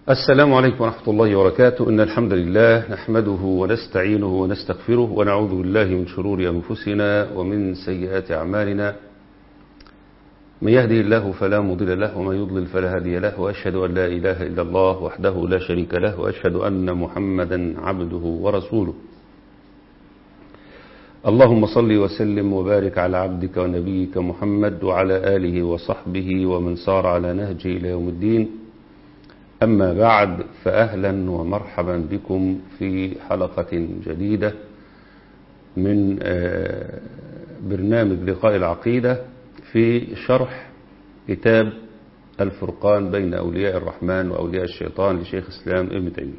السلام عليكم ورحمة الله وبركاته إن الحمد لله نحمده ونستعينه ونستغفره ونعوذ بالله من شرور أنفسنا ومن سيئات أعمالنا من يهدي الله فلا مضل له ومن يضلل فلا هادي له وأشهد أن لا إله إلا الله وحده لا شريك له وأشهد أن محمدا عبده ورسوله اللهم صل وسلم وبارك على عبدك ونبيك محمد وعلى آله وصحبه ومن سار على نهجه إلى يوم الدين أما بعد فأهلا ومرحبا بكم في حلقة جديدة من برنامج لقاء العقيدة في شرح كتاب الفرقان بين أولياء الرحمن وأولياء الشيطان لشيخ الإسلام ابن تيمية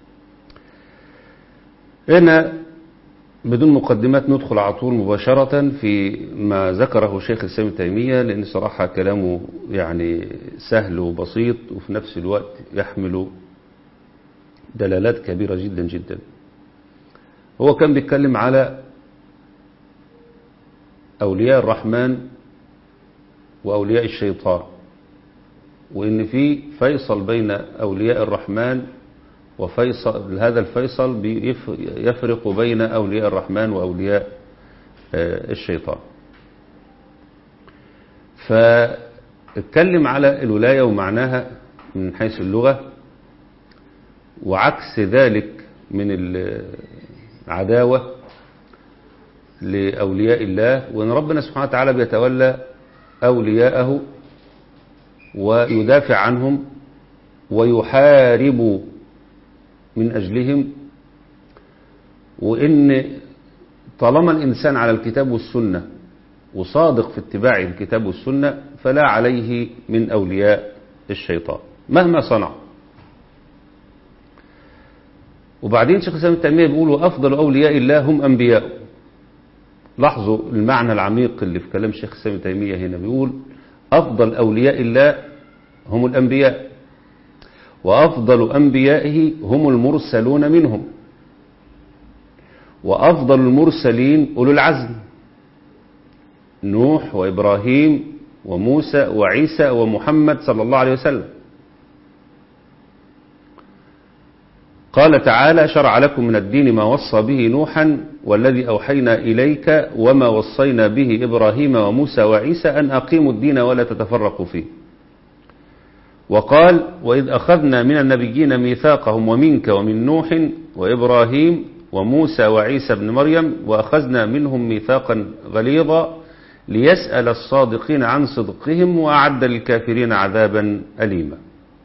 هنا بدون مقدمات ندخل على طول مباشرة في ما ذكره شيخ الإسلام ابن تيمية لأن صراحة كلامه يعني سهل وبسيط وفي نفس الوقت يحمل دلالات كبيرة جدا جدا هو كان بيتكلم على أولياء الرحمن وأولياء الشيطان وإن في فيصل بين أولياء الرحمن وفيصل هذا الفيصل يفرق بين أولياء الرحمن وأولياء الشيطان فاتكلم على الولاية ومعناها من حيث اللغة وعكس ذلك من العداوة لأولياء الله وأن ربنا سبحانه وتعالى بيتولى أولياءه ويدافع عنهم ويحارب من أجلهم وإن طالما الإنسان على الكتاب والسنة وصادق في اتباع الكتاب والسنة فلا عليه من أولياء الشيطان مهما صنع وبعدين شيخ الإسلام التيمية بيقول أفضل أولياء الله هم أنبياء لاحظوا المعنى العميق اللي في كلام الشيخ الإسلام التيمية هنا بيقول أفضل أولياء الله هم الأنبياء وأفضل أنبيائه هم المرسلون منهم وأفضل المرسلين أولو العزم نوح وإبراهيم وموسى وعيسى ومحمد صلى الله عليه وسلم قال تعالى شرع لكم من الدين ما وصى به نوحا والذي أوحينا إليك وما وصينا به إبراهيم وموسى وعيسى أن أقيموا الدين ولا تتفرقوا فيه وقال وإذ أخذنا من النبيين ميثاقهم ومنك ومن نوح وإبراهيم وموسى وعيسى بن مريم وأخذنا منهم ميثاقا غليظا ليسأل الصادقين عن صدقهم وأعد للكافرين عذابا أليما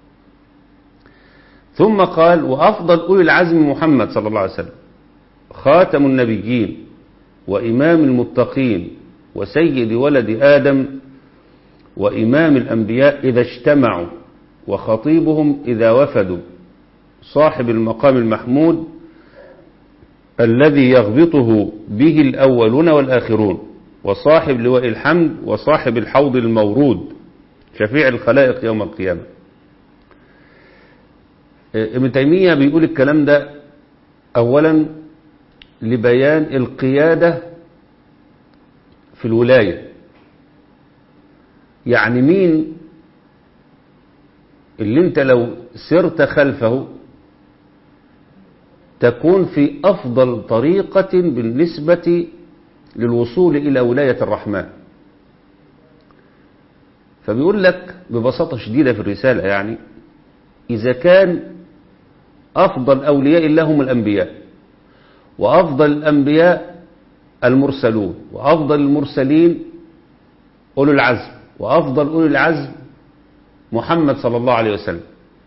ثم قال وأفضل أولي العزم محمد صلى الله عليه وسلم خاتم النبيين وإمام المتقين وسيد ولد آدم وإمام الأنبياء إذا اجتمعوا وخطيبهم إذا وفدوا صاحب المقام المحمود الذي يغبطه به الأولون والآخرون وصاحب لواء الحمد وصاحب الحوض المورود شفيع الخلائق يوم القيامة ابن تيمية بيقول الكلام ده أولا لبيان القيادة في الولاية يعني مين اللي انت لو سرت خلفه تكون في أفضل طريقة بالنسبة للوصول إلى ولاية الرحمن فبيقول لك ببساطة شديدة في الرسالة يعني إذا كان أفضل أولياء الله هم الأنبياء وأفضل الأنبياء المرسلون وأفضل المرسلين أولو العزم وأفضل أولو العزم محمد صلى الله عليه وسلم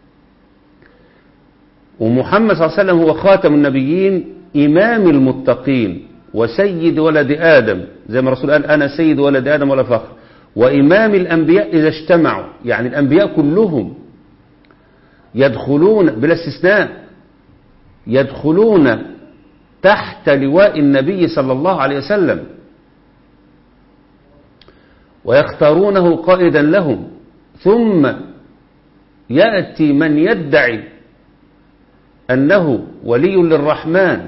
ومحمد صلى الله عليه وسلم هو خاتم النبيين إمام المتقين وسيد ولد آدم زي ما الرسول قال أنا سيد ولد آدم ولا فخر وإمام الأنبياء إذا اجتمعوا يعني الأنبياء كلهم يدخلون بلا استثناء يدخلون تحت لواء النبي صلى الله عليه وسلم ويختارونه قائدا لهم ثم يأتي من يدعي أنه ولي للرحمن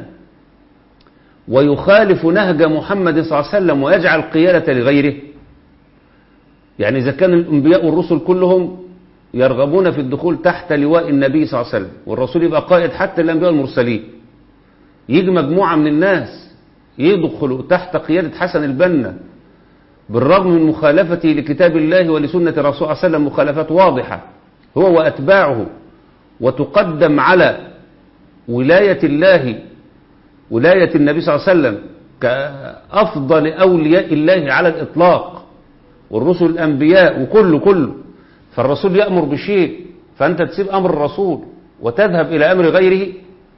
ويخالف نهج محمد صلى الله عليه وسلم ويجعل قيادة لغيره يعني إذا كان الأنبياء والرسل كلهم يرغبون في الدخول تحت لواء النبي صلى الله عليه وسلم والرسول يبقى قائد حتى الأنبياء المرسلين يجي مجموعة من الناس يدخلوا تحت قيادة حسن البنا بالرغم من مخالفته لكتاب الله ولسنة الرسول صلى الله عليه وسلم مخالفات واضحة هو وأتباعه وتقدم على ولاية الله ولاية النبي صلى الله عليه وسلم كأفضل أولياء الله على الإطلاق والرسل الأنبياء وكله كله فالرسول يأمر بشيء فأنت تسيب أمر الرسول وتذهب إلى أمر غيره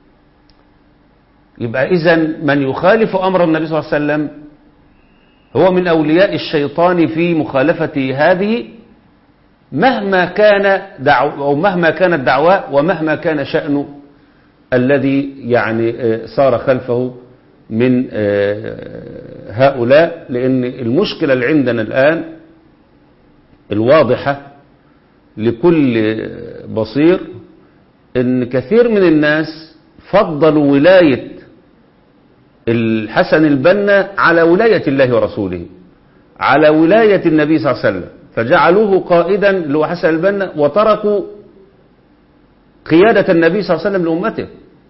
يبقى إذا من يخالف أمر النبي صلى الله عليه وسلم هو من أولياء الشيطان في مخالفة هذه مهما كان دعو أو مهما كانت دعواه ومهما كان شأنه الذي يعني صار خلفه من هؤلاء لأن المشكلة اللي عندنا الآن الواضحة لكل بصير ان كثير من الناس فضلوا ولاية الحسن البنا على ولاية الله ورسوله على ولاية النبي صلى الله عليه وسلم فجعلوه قائدا اللي هو حسن البنا وتركوا قيادة النبي صلى الله عليه وسلم لأمته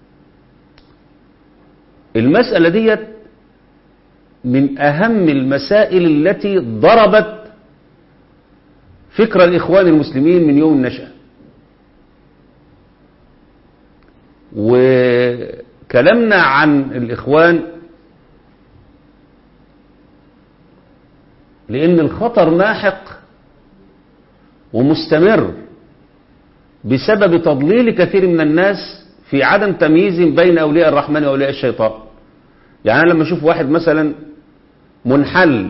المسألة ديت من أهم المسائل التي ضربت فكر الإخوان المسلمين من يوم النشأة وكلامنا عن الإخوان لأن الخطر لاحق ومستمر بسبب تضليل كثير من الناس في عدم تمييز بين أولياء الرحمن وأولياء الشيطان يعني أنا لما أشوف واحد مثلا منحل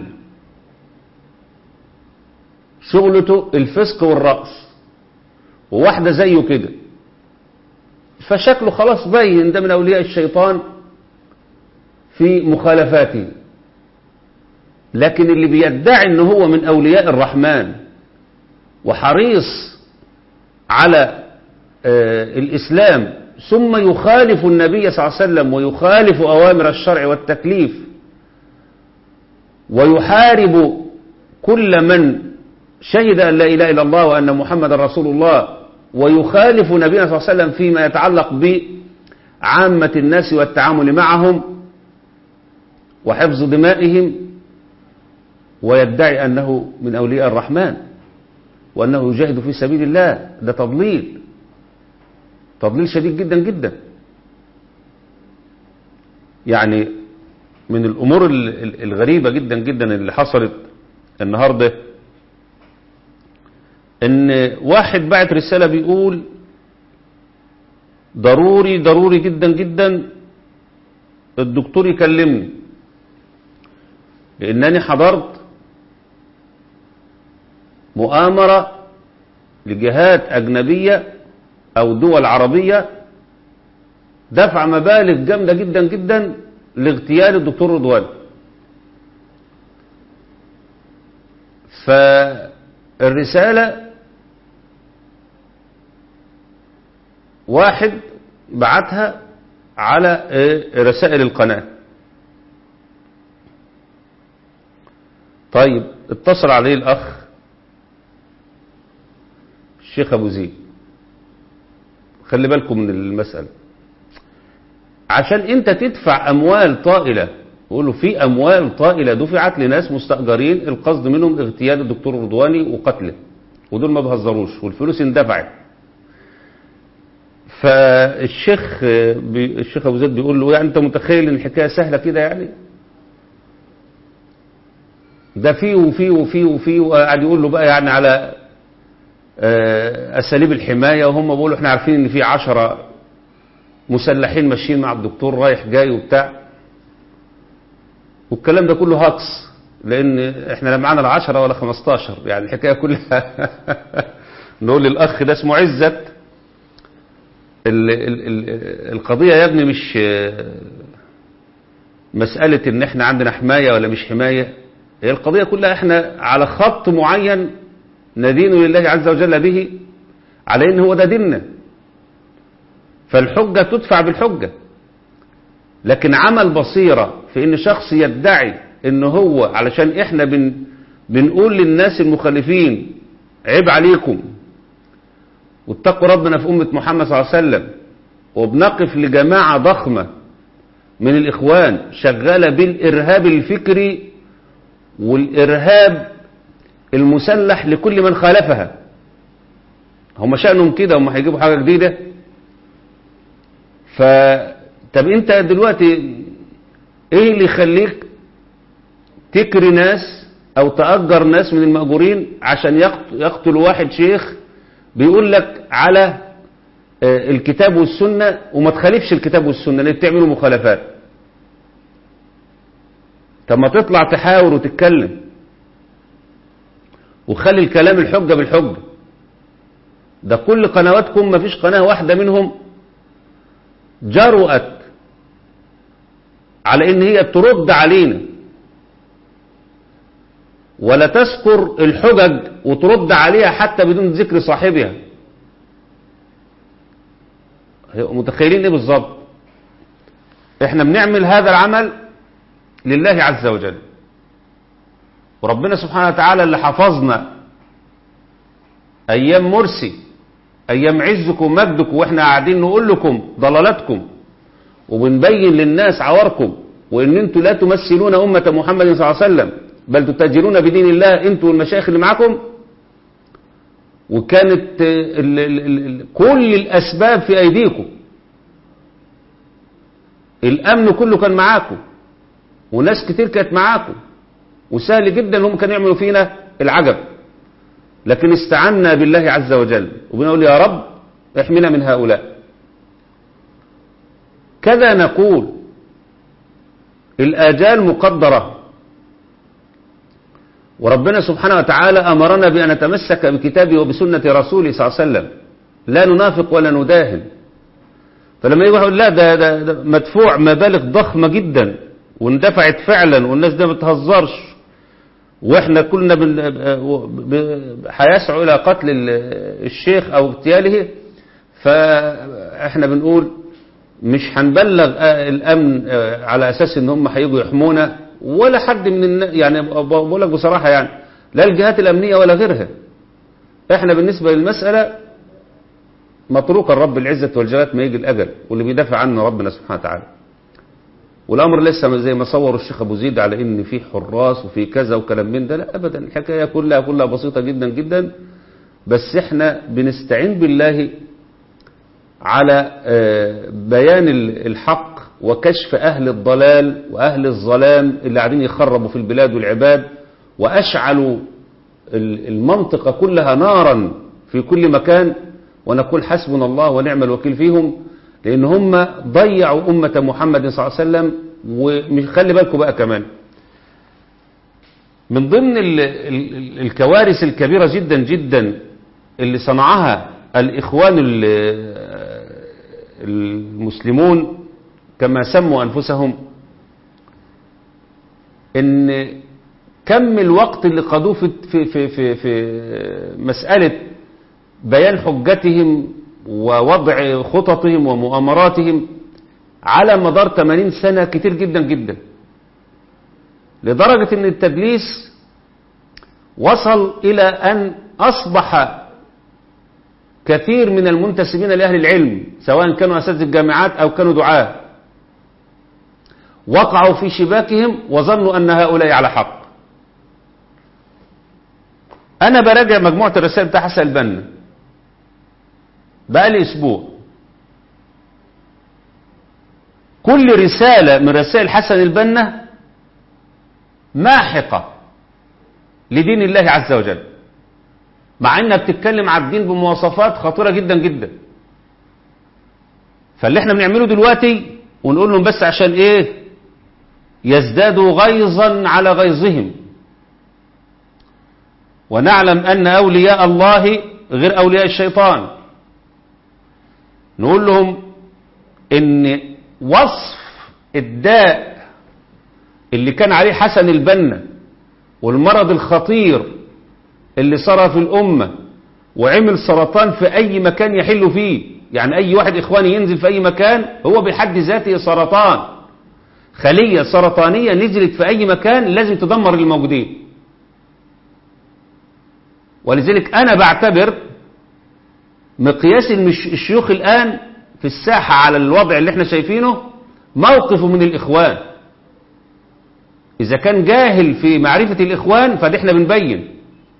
شغلته الفسق والرقص وواحدة زيه كده فشكله خلاص باين ده من أولياء الشيطان في مخالفاته لكن اللي بيدعي ان هو من أولياء الرحمن وحريص على آه الإسلام ثم يخالف النبي صلى الله عليه وسلم ويخالف أوامر الشرع والتكليف ويحارب كل من شهد أن لا إله إلا الله وأن محمد رسول الله ويخالف نبينا صلى الله عليه وسلم فيما يتعلق بعامة الناس والتعامل معهم وحفظ دمائهم ويدعي أنه من أولياء الرحمن وأنه يجاهد في سبيل الله ده تضليل تضليل شديد جدا جدا يعني من الأمور الغريبة جدا جدا اللي حصلت النهارده ان واحد بعت رسالة بيقول ضروري ضروري جدا جدا الدكتور يكلمني لانني حضرت مؤامرة لجهات اجنبية او دول عربية دفع مبالغ جامدة جدا جدا لاغتيال الدكتور رضوان فالرسالة واحد بعتها على رسائل القناة طيب اتصل عليه الأخ الشيخ أبو زيد خلي بالكم من المسألة عشان انت تدفع أموال طائلة يقولوا في أموال طائلة دفعت لناس مستأجرين القصد منهم اغتيال الدكتور رضواني وقتله ودول ما بهزروش والفلوس اندفعت فالشيخ بي الشيخ ابو زيد بيقول له يعني انت متخيل ان الحكايه سهله كده يعني ده فيه وفيه وفيه وفيه وقاعد يقول له بقى يعني على اساليب الحمايه وهم بيقولوا احنا عارفين ان في عشرة مسلحين ماشيين مع الدكتور رايح جاي وبتاع والكلام ده كله هاكس لان احنا لا معانا العشرة ولا 15 يعني الحكايه كلها نقول للاخ ده اسمه عزت ال ال ال القضية يا ابني مش مسألة ان احنا عندنا حماية ولا مش حماية هي القضية كلها احنا على خط معين ندين لله عز وجل به على ان هو ده ديننا فالحجة تدفع بالحجة لكن عمل بصيرة في ان شخص يدعي ان هو علشان احنا بن بنقول للناس المخالفين عيب عليكم واتقوا ربنا في أمة محمد صلى الله عليه وسلم وبنقف لجماعة ضخمة من الإخوان شغالة بالإرهاب الفكري والإرهاب المسلح لكل من خالفها هم شأنهم كده هم هيجيبوا حاجة جديدة ف طب انت دلوقتي ايه اللي يخليك تكري ناس او تأجر ناس من المأجورين عشان يقتلوا واحد شيخ بيقول لك على الكتاب والسنة وما تخالفش الكتاب والسنة ليه بتعملوا مخالفات طب ما تطلع تحاور وتتكلم وخلي الكلام الحجة بالحجة ده كل قنواتكم ما فيش قناة واحدة منهم جرؤت على ان هي ترد علينا ولا تذكر الحجج وترد عليها حتى بدون ذكر صاحبها متخيلين ايه بالظبط احنا بنعمل هذا العمل لله عز وجل وربنا سبحانه وتعالى اللي حفظنا ايام مرسي ايام عزكم ومجدكم واحنا قاعدين نقول لكم ضلالاتكم وبنبين للناس عوركم وان انتوا لا تمثلون امه محمد صلى الله عليه وسلم بل تتاجرون بدين الله انتوا والمشايخ اللي معاكم وكانت ال ال ال كل الاسباب في ايديكم الامن كله كان معاكم وناس كتير كانت معاكم وسهل جدا هم كانوا يعملوا فينا العجب لكن استعنا بالله عز وجل وبنقول يا رب احمنا من هؤلاء كذا نقول الآجال مقدرة وربنا سبحانه وتعالى أمرنا بأن نتمسك بكتابه وبسنة رسوله صلى الله عليه وسلم لا ننافق ولا نداهن فلما يجي يقول لا ده, ده, ده مدفوع مبالغ ضخمة جدا واندفعت فعلا والناس ده ما بتهزرش واحنا كلنا هيسعوا الى قتل الشيخ او اغتياله فاحنا بنقول مش هنبلغ الامن على اساس ان هم هيجوا يحمونا ولا حد من النا... يعني بقول لك بصراحه يعني لا الجهات الامنيه ولا غيرها احنا بالنسبه للمساله متروكه الرب العزه والجلال ما يجي الاجل واللي بيدافع عنه ربنا سبحانه وتعالى والامر لسه زي ما صور الشيخ ابو زيد على ان في حراس وفي كذا وكلام من ده لا ابدا الحكايه كلها كلها بسيطه جدا جدا بس احنا بنستعين بالله على بيان الحق وكشف اهل الضلال واهل الظلام اللي قاعدين يخربوا في البلاد والعباد واشعلوا المنطقه كلها نارا في كل مكان ونقول حسبنا الله ونعم الوكيل فيهم لان هم ضيعوا امه محمد صلى الله عليه وسلم وخلي بالكم بقى كمان من ضمن ال ال الكوارث الكبيره جدا جدا اللي صنعها الاخوان المسلمون كما سموا انفسهم ان كم الوقت اللي قضوه في في في في, في مساله بيان حجتهم ووضع خططهم ومؤامراتهم على مدار 80 سنة كتير جدا جدا لدرجة ان التدليس وصل الى ان اصبح كثير من المنتسبين لأهل العلم سواء كانوا أساتذة الجامعات أو كانوا دعاة وقعوا في شباكهم وظنوا أن هؤلاء على حق أنا براجع مجموعة الرسائل بتاع حسن البنا بقى لي أسبوع كل رسالة من رسائل حسن البنا ماحقة لدين الله عز وجل مع انها بتتكلم على الدين بمواصفات خطيرة جدا جدا فاللي احنا بنعمله دلوقتي ونقول لهم بس عشان ايه يزدادوا غيظا على غيظهم ونعلم ان اولياء الله غير اولياء الشيطان نقول لهم ان وصف الداء اللي كان عليه حسن البنا والمرض الخطير اللي صار في الأمة وعمل سرطان في أي مكان يحل فيه يعني أي واحد إخواني ينزل في أي مكان هو بحد ذاته سرطان خلية سرطانية نزلت في أي مكان لازم تدمر الموجودين ولذلك أنا بعتبر مقياس المش- الشيوخ الآن في الساحة على الوضع اللي احنا شايفينه موقفه من الإخوان إذا كان جاهل في معرفة الإخوان فده احنا بنبين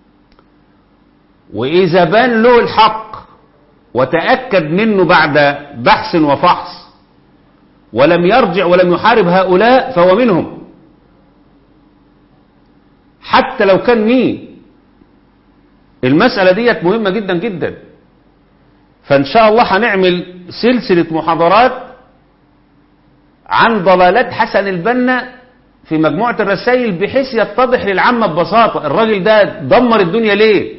وإذا بان له الحق وتأكد منه بعد بحث وفحص ولم يرجع ولم يحارب هؤلاء فهو منهم حتى لو كان مين المسألة ديت مهمة جدا جدا فإن شاء الله هنعمل سلسلة محاضرات عن ضلالات حسن البنا في مجموعة الرسائل بحيث يتضح للعامة ببساطة الراجل ده دمر الدنيا ليه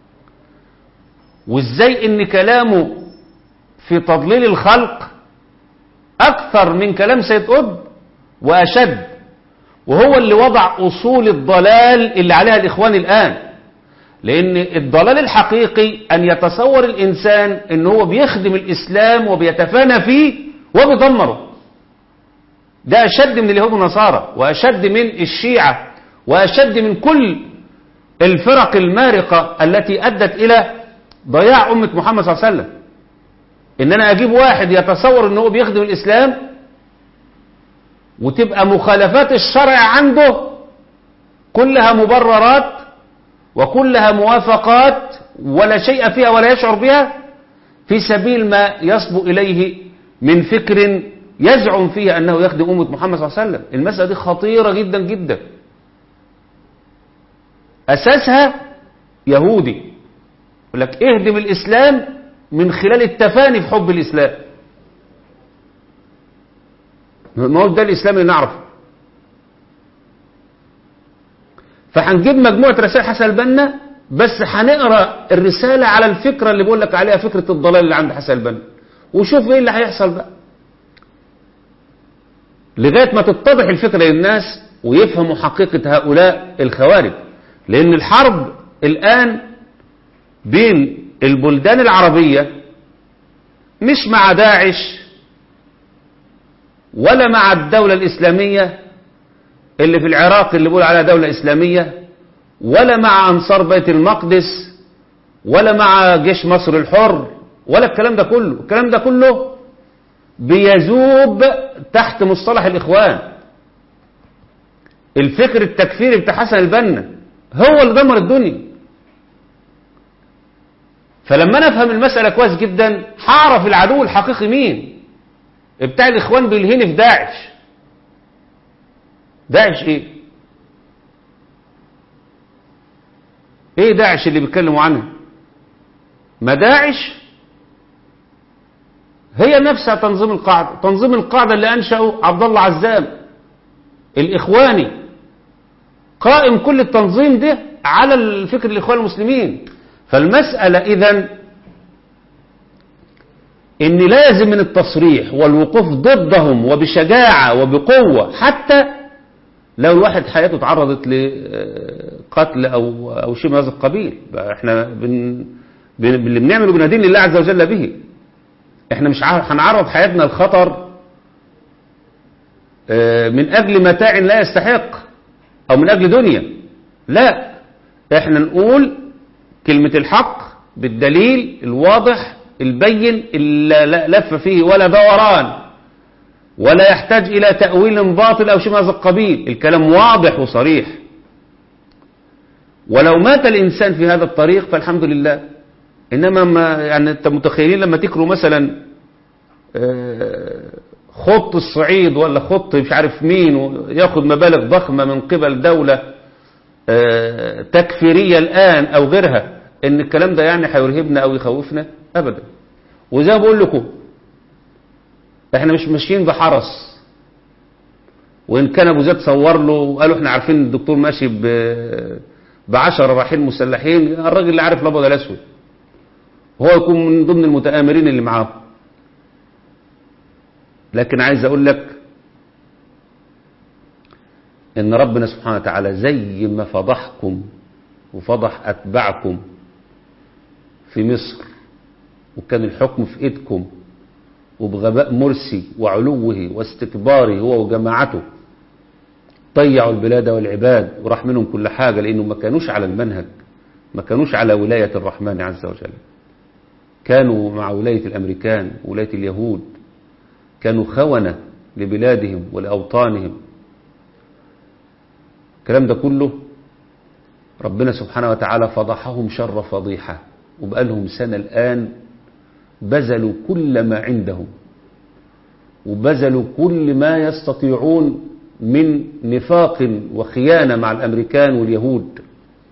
وازاي ان كلامه في تضليل الخلق اكثر من كلام سيد قطب واشد وهو اللي وضع اصول الضلال اللي عليها الاخوان الان لان الضلال الحقيقي ان يتصور الانسان ان هو بيخدم الاسلام وبيتفانى فيه وبيدمره ده اشد من اليهود والنصارى واشد من الشيعة واشد من كل الفرق المارقة التي ادت الى ضياع امة محمد صلى الله عليه وسلم ان انا اجيب واحد يتصور ان هو بيخدم الاسلام وتبقى مخالفات الشرع عنده كلها مبررات وكلها موافقات ولا شيء فيها ولا يشعر بها في سبيل ما يصبو إليه من فكر يزعم فيه أنه يخدم أمة محمد صلى الله عليه وسلم المسألة دي خطيرة جدا جدا أساسها يهودي يقول لك اهدم الإسلام من خلال التفاني في حب الإسلام ما هو ده الإسلام اللي نعرفه فهنجيب مجموعة رسائل حسن البنا بس هنقرا الرسالة على الفكرة اللي بقول لك عليها فكرة الضلال اللي عند حسن البنا وشوف ايه اللي هيحصل بقى لغاية ما تتضح الفكرة للناس ويفهموا حقيقة هؤلاء الخوارج لأن الحرب الآن بين البلدان العربية مش مع داعش ولا مع الدولة الإسلامية اللي في العراق اللي بيقول عليها دولة إسلامية ولا مع أنصار بيت المقدس ولا مع جيش مصر الحر ولا الكلام ده كله الكلام ده كله بيذوب تحت مصطلح الإخوان الفكر التكفيري بتاع حسن البنا هو اللي دمر الدنيا فلما انا افهم المسألة كويس جدا هعرف العدو الحقيقي مين بتاع الإخوان بيلهيني في داعش داعش ايه ايه داعش اللي بيتكلموا عنها ما داعش هي نفسها تنظيم القاعدة تنظيم القاعدة اللي أنشأه عبد الله عزام الإخواني قائم كل التنظيم ده على الفكر الإخوان المسلمين فالمسألة إذن إن لازم من التصريح والوقوف ضدهم وبشجاعة وبقوة حتى لو الواحد حياته تعرضت لقتل أو أو شيء من هذا القبيل احنا بن بن اللي بنعمله بندين لله عز وجل به احنا مش هنعرض حياتنا للخطر من أجل متاع لا يستحق أو من أجل دنيا لا احنا نقول كلمة الحق بالدليل الواضح البين اللي لا لف فيه ولا دوران ولا يحتاج إلى تأويل باطل أو شيء من هذا القبيل الكلام واضح وصريح ولو مات الإنسان في هذا الطريق فالحمد لله إنما ما يعني أنت متخيلين لما تكروا مثلا خط الصعيد ولا خط مش عارف مين وياخد مبالغ ضخمة من قبل دولة تكفيرية الآن أو غيرها إن الكلام ده يعني هيرهبنا أو يخوفنا أبدا وزي ما بقول لكم احنا مش ماشيين بحرس وإن كان أبو زيد صور له وقالوا احنا عارفين الدكتور ماشي ب بعشرة رايحين مسلحين الراجل اللي عارف الأبيض الأسود هو يكون من ضمن المتآمرين اللي معاه لكن عايز أقول لك إن ربنا سبحانه وتعالى زي ما فضحكم وفضح أتباعكم في مصر وكان الحكم في إيدكم وبغباء مرسي وعلوه واستكباره هو وجماعته ضيعوا البلاد والعباد وراح منهم كل حاجة لأنه ما كانوش على المنهج ما كانوش على ولاية الرحمن عز وجل كانوا مع ولاية الأمريكان ولاية اليهود كانوا خونة لبلادهم ولأوطانهم الكلام ده كله ربنا سبحانه وتعالى فضحهم شر فضيحة وبقالهم سنة الآن بذلوا كل ما عندهم وبذلوا كل ما يستطيعون من نفاق وخيانة مع الأمريكان واليهود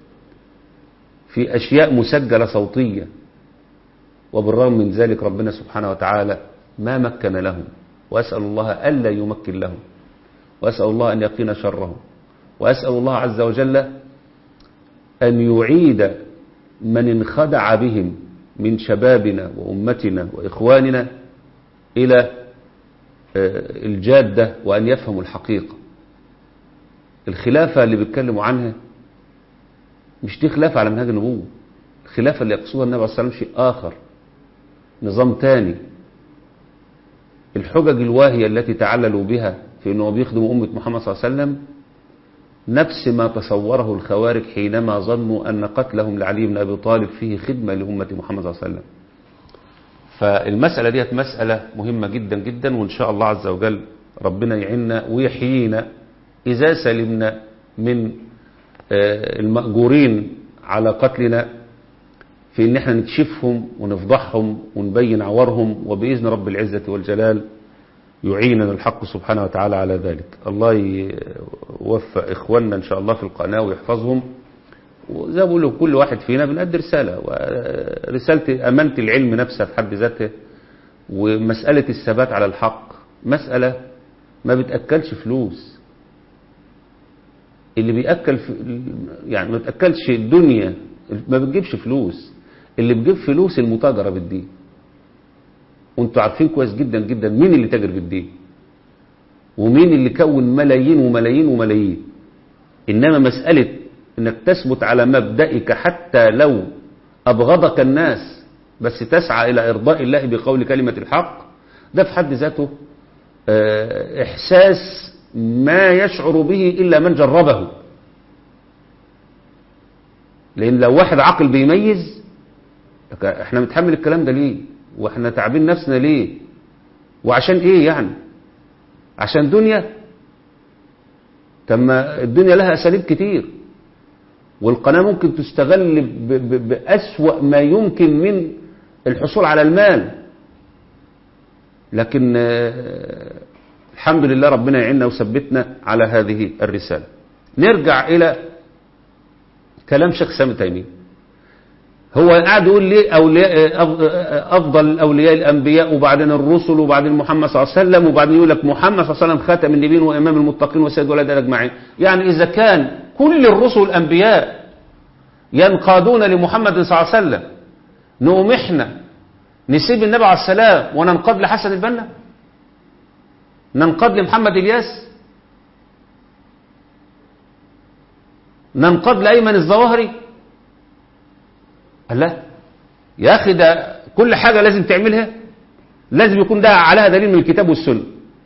في أشياء مسجلة صوتية وبالرغم من ذلك ربنا سبحانه وتعالى ما مكن لهم وأسأل الله ألا يمكن لهم وأسأل الله أن يقين شرهم وأسأل الله عز وجل أن يعيد من انخدع بهم من شبابنا وأمتنا وإخواننا إلى الجادة وأن يفهموا الحقيقة الخلافة اللي بيتكلموا عنها مش دي خلافة على منهج النبوة الخلافة اللي يقصدها النبي عليه الصلاة والسلام شيء آخر نظام تاني الحجج الواهية التي تعللوا بها في أنه بيخدموا أمة محمد صلى الله عليه وسلم نفس ما تصوره الخوارج حينما ظنوا أن قتلهم لعلي بن أبي طالب فيه خدمة لأمة محمد صلى الله عليه وسلم فالمسألة ديت مسألة مهمة جدا جدا وإن شاء الله عز وجل ربنا يعيننا ويحيينا إذا سلمنا من المأجورين على قتلنا في ان احنا نكشفهم ونفضحهم ونبين عورهم وبإذن رب العزة والجلال يعيننا الحق سبحانه وتعالى على ذلك الله يوفق إخواننا إن شاء الله في القناة ويحفظهم وزي ما بقول كل واحد فينا بنأدي رسالة ورسالة أمانة العلم نفسها في حد ذاته ومسألة الثبات على الحق مسألة ما بتأكلش فلوس اللي بيأكل في يعني ما بتأكلش الدنيا ما بتجيبش فلوس اللي بيجيب فلوس المتاجرة بالدين وانتوا عارفين كويس جدا جدا مين اللي تاجر بالدين ومين اللي كون ملايين وملايين وملايين إنما مسألة انك تثبت على مبدئك حتى لو أبغضك الناس بس تسعى إلى إرضاء الله بقول كلمة الحق ده في حد ذاته إحساس ما يشعر به إلا من جربه لأن لو واحد عاقل بيميز احنا متحمل الكلام ده ليه واحنا تعبين نفسنا ليه وعشان ايه يعني عشان دنيا تما الدنيا لها أساليب كتير والقناة ممكن تستغل بأسوأ ما يمكن من الحصول على المال لكن الحمد لله ربنا يعيننا وثبتنا على هذه الرسالة نرجع إلى كلام شيخ سامي تيمية هو قاعد يقول ليه أولياء أفضل أولياء الأنبياء وبعدين الرسل وبعدين محمد صلى الله عليه وسلم وبعدين يقول لك محمد صلى الله عليه وسلم خاتم النبيين وإمام المتقين وسيد ولد أجمعين يعني إذا كان كل الرسل الأنبياء ينقادون لمحمد صلى الله عليه وسلم نقوم احنا نسيب النبي عليه السلام وننقاد لحسن البنا ننقاد لمحمد الياس ننقاد لأيمن الظواهري قال لا يا أخي ده كل حاجة لازم تعملها لازم يكون ده عليها دليل من الكتاب والسنة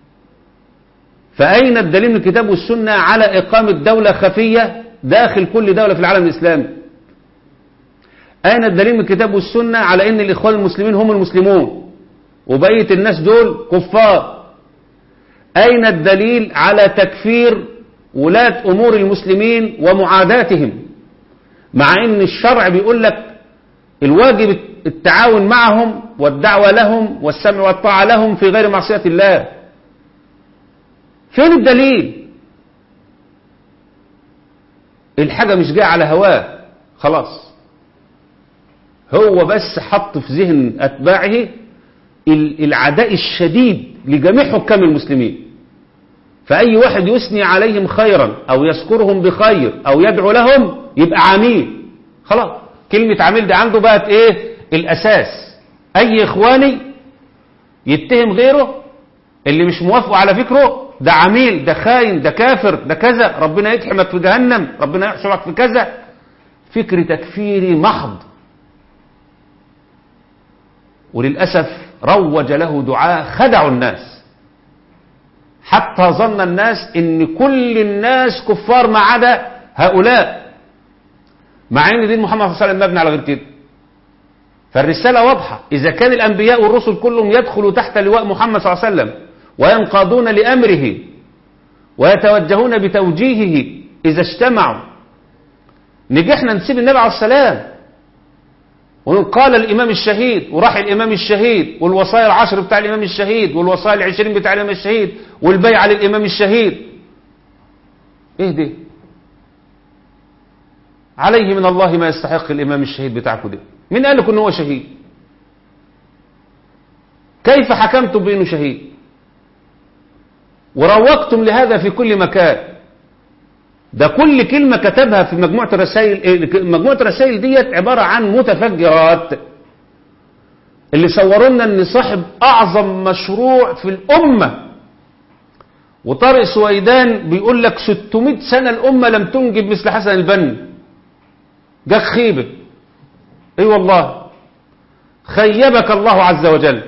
فأين الدليل من الكتاب والسنة على إقامة دولة خفية داخل كل دولة في العالم الإسلامي أين الدليل من الكتاب والسنة على أن الإخوان المسلمين هم المسلمون وبقية الناس دول كفار أين الدليل على تكفير ولاة أمور المسلمين ومعاداتهم مع أن الشرع بيقول لك الواجب التعاون معهم والدعوة لهم والسمع والطاعة لهم في غير معصية الله فين الدليل الحاجة مش جاية على هواه خلاص هو بس حط في ذهن أتباعه العداء الشديد لجميع حكام المسلمين فأي واحد يثني عليهم خيرا أو يذكرهم بخير أو يدعو لهم يبقى عميل خلاص كلمة عميل دي عنده بقت إيه الأساس أي إخواني يتهم غيره اللي مش موافقه على فكره ده عميل ده خاين ده كافر ده كذا ربنا يتحمك في جهنم ربنا يحشرك في كذا فكر تكفيري محض وللأسف روج له دعاء خدعوا الناس حتى ظن الناس ان كل الناس كفار ما عدا هؤلاء مع ان دين محمد صلى الله عليه وسلم مبني على غير كده فالرسالة واضحة إذا كان الأنبياء والرسل كلهم يدخلوا تحت لواء محمد صلى الله عليه وسلم وينقادون لأمره ويتوجهون بتوجيهه إذا اجتمعوا نجحنا نسيب النبي عليه السلام وقال الإمام الشهيد وراح الإمام الشهيد والوصايا العشر بتاع الإمام الشهيد والوصايا العشرين بتاع الإمام الشهيد والبيع للإمام الشهيد إيه ده عليه من الله ما يستحق الإمام الشهيد بتاعكم ده مين قال لكم إن هو شهيد كيف حكمتم بأنه شهيد وروجتم لهذا في كل مكان ده كل كلمة كتبها في مجموعة الرسائل مجموعة الرسائل ديت عبارة عن متفجرات اللي صوروا لنا ان صاحب اعظم مشروع في الامة وطارق سويدان بيقول لك 600 سنة الامة لم تنجب مثل حسن البنا جاك خيبة اي والله خيبك الله عز وجل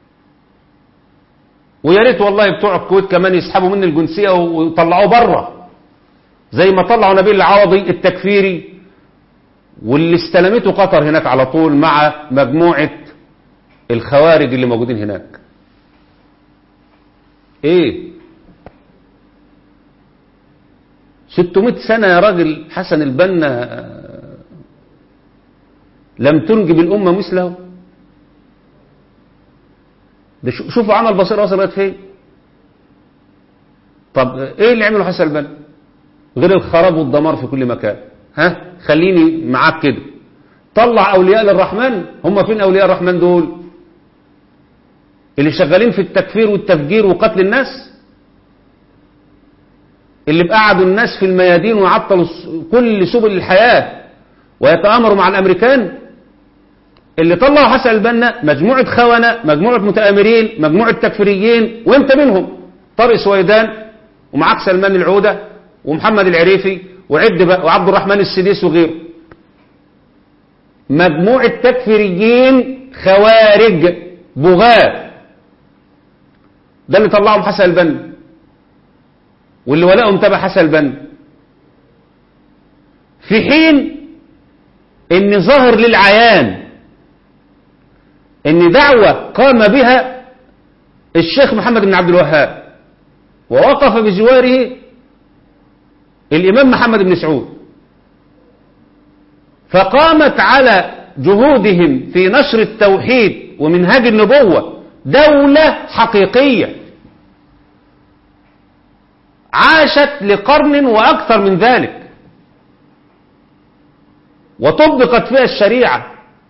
ويا ريت والله بتوع الكويت كمان يسحبوا من الجنسية ويطلعوه بره زي ما طلعوا نبيل العوضي التكفيري واللي استلمته قطر هناك على طول مع مجموعة الخوارج اللي موجودين هناك ايه 600 سنة يا راجل حسن البنا لم تنجب الأمة مثله ده شوفوا عمل بصير وصل لغايه فين طب ايه اللي عمله حسن البنا غير الخراب والدمار في كل مكان ها خليني معاك كده طلع اولياء للرحمن هم فين اولياء الرحمن دول اللي شغالين في التكفير والتفجير وقتل الناس اللي بقعدوا الناس في الميادين وعطلوا كل سبل الحياة ويتآمروا مع الأمريكان اللي طلعوا حسن البنا مجموعة خونة مجموعة متآمرين مجموعة تكفيريين وانت منهم طارق سويدان ومعاك سلمان العودة ومحمد العريفي وعد بقى وعبد الرحمن السديس وغيره مجموعة تكفيريين خوارج بغاة ده اللي طلعهم حسن البنا واللي ولاهم تبع حسن البنا في حين ان ظاهر للعيان ان دعوة قام بها الشيخ محمد بن عبد الوهاب ووقف بجواره الإمام محمد بن سعود فقامت على جهودهم في نشر التوحيد ومنهاج النبوة دولة حقيقية عاشت لقرن وأكثر من ذلك وطبقت فيها الشريعة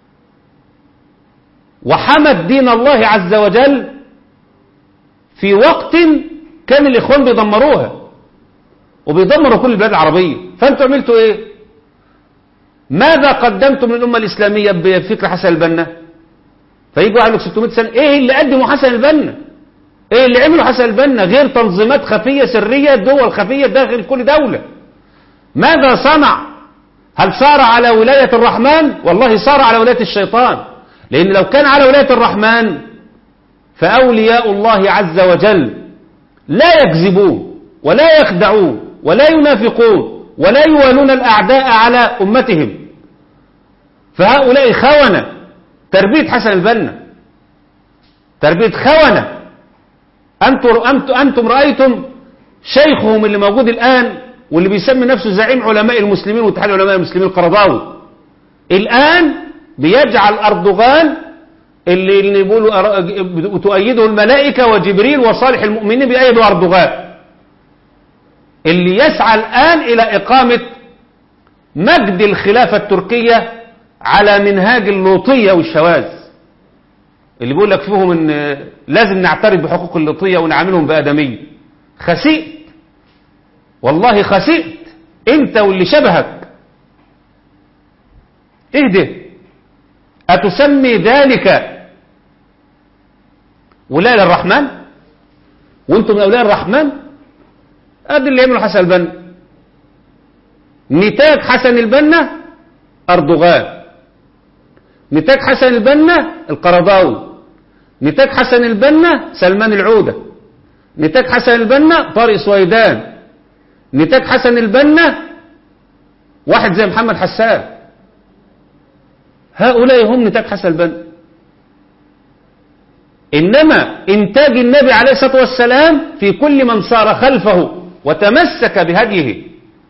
وحمت دين الله عز وجل في وقت كان الإخوان بيدمروها وبيدمروا كل البلاد العربية فأنتوا عملتوا إيه ماذا قدمتم للأمة الإسلامية بفكر حسن البنا فيجوا يقول لك 600 سنة إيه اللي قدموا حسن البنا إيه اللي عملوا حسن البنا غير تنظيمات خفية سرية دول خفية داخل كل دولة ماذا صنع هل صار على ولاية الرحمن والله صار على ولاية الشيطان لأن لو كان على ولاية الرحمن فأولياء الله عز وجل لا يكذبون ولا يخدعون ولا ينافقون ولا يوالون الأعداء على أمتهم فهؤلاء خونة تربية حسن البنا تربية خونة أنتم, أنتم, أنتم رأيتم شيخهم اللي موجود الآن واللي بيسمي نفسه زعيم علماء المسلمين واتحاد علماء المسلمين القرضاوي الآن بيجعل أردوغان اللي, اللي بيقولوا تؤيده الملائكة وجبريل وصالح المؤمنين بيأيدوا أردوغان اللي يسعى الآن إلى إقامة مجد الخلافة التركية على منهاج اللوطية والشواذ اللي بيقول لك فيهم ان لازم نعترف بحقوق اللوطية ونعاملهم بآدمية خسئت والله خسئت انت واللي شبهك اهدى أتسمي ذلك ولاء للرحمن وانتم من أولياء الرحمن ادي اللي يعملوا حسن البنا نتاج حسن البنا أردوغان نتاج حسن البنا القرضاوي نتاج حسن البنا سلمان العودة نتاج حسن البنا طارق سويدان نتاج حسن البنا واحد زي محمد حسان هؤلاء هم نتاج حسن البنا إنما إنتاج النبي عليه الصلاة والسلام في كل من صار خلفه وتمسك بهديه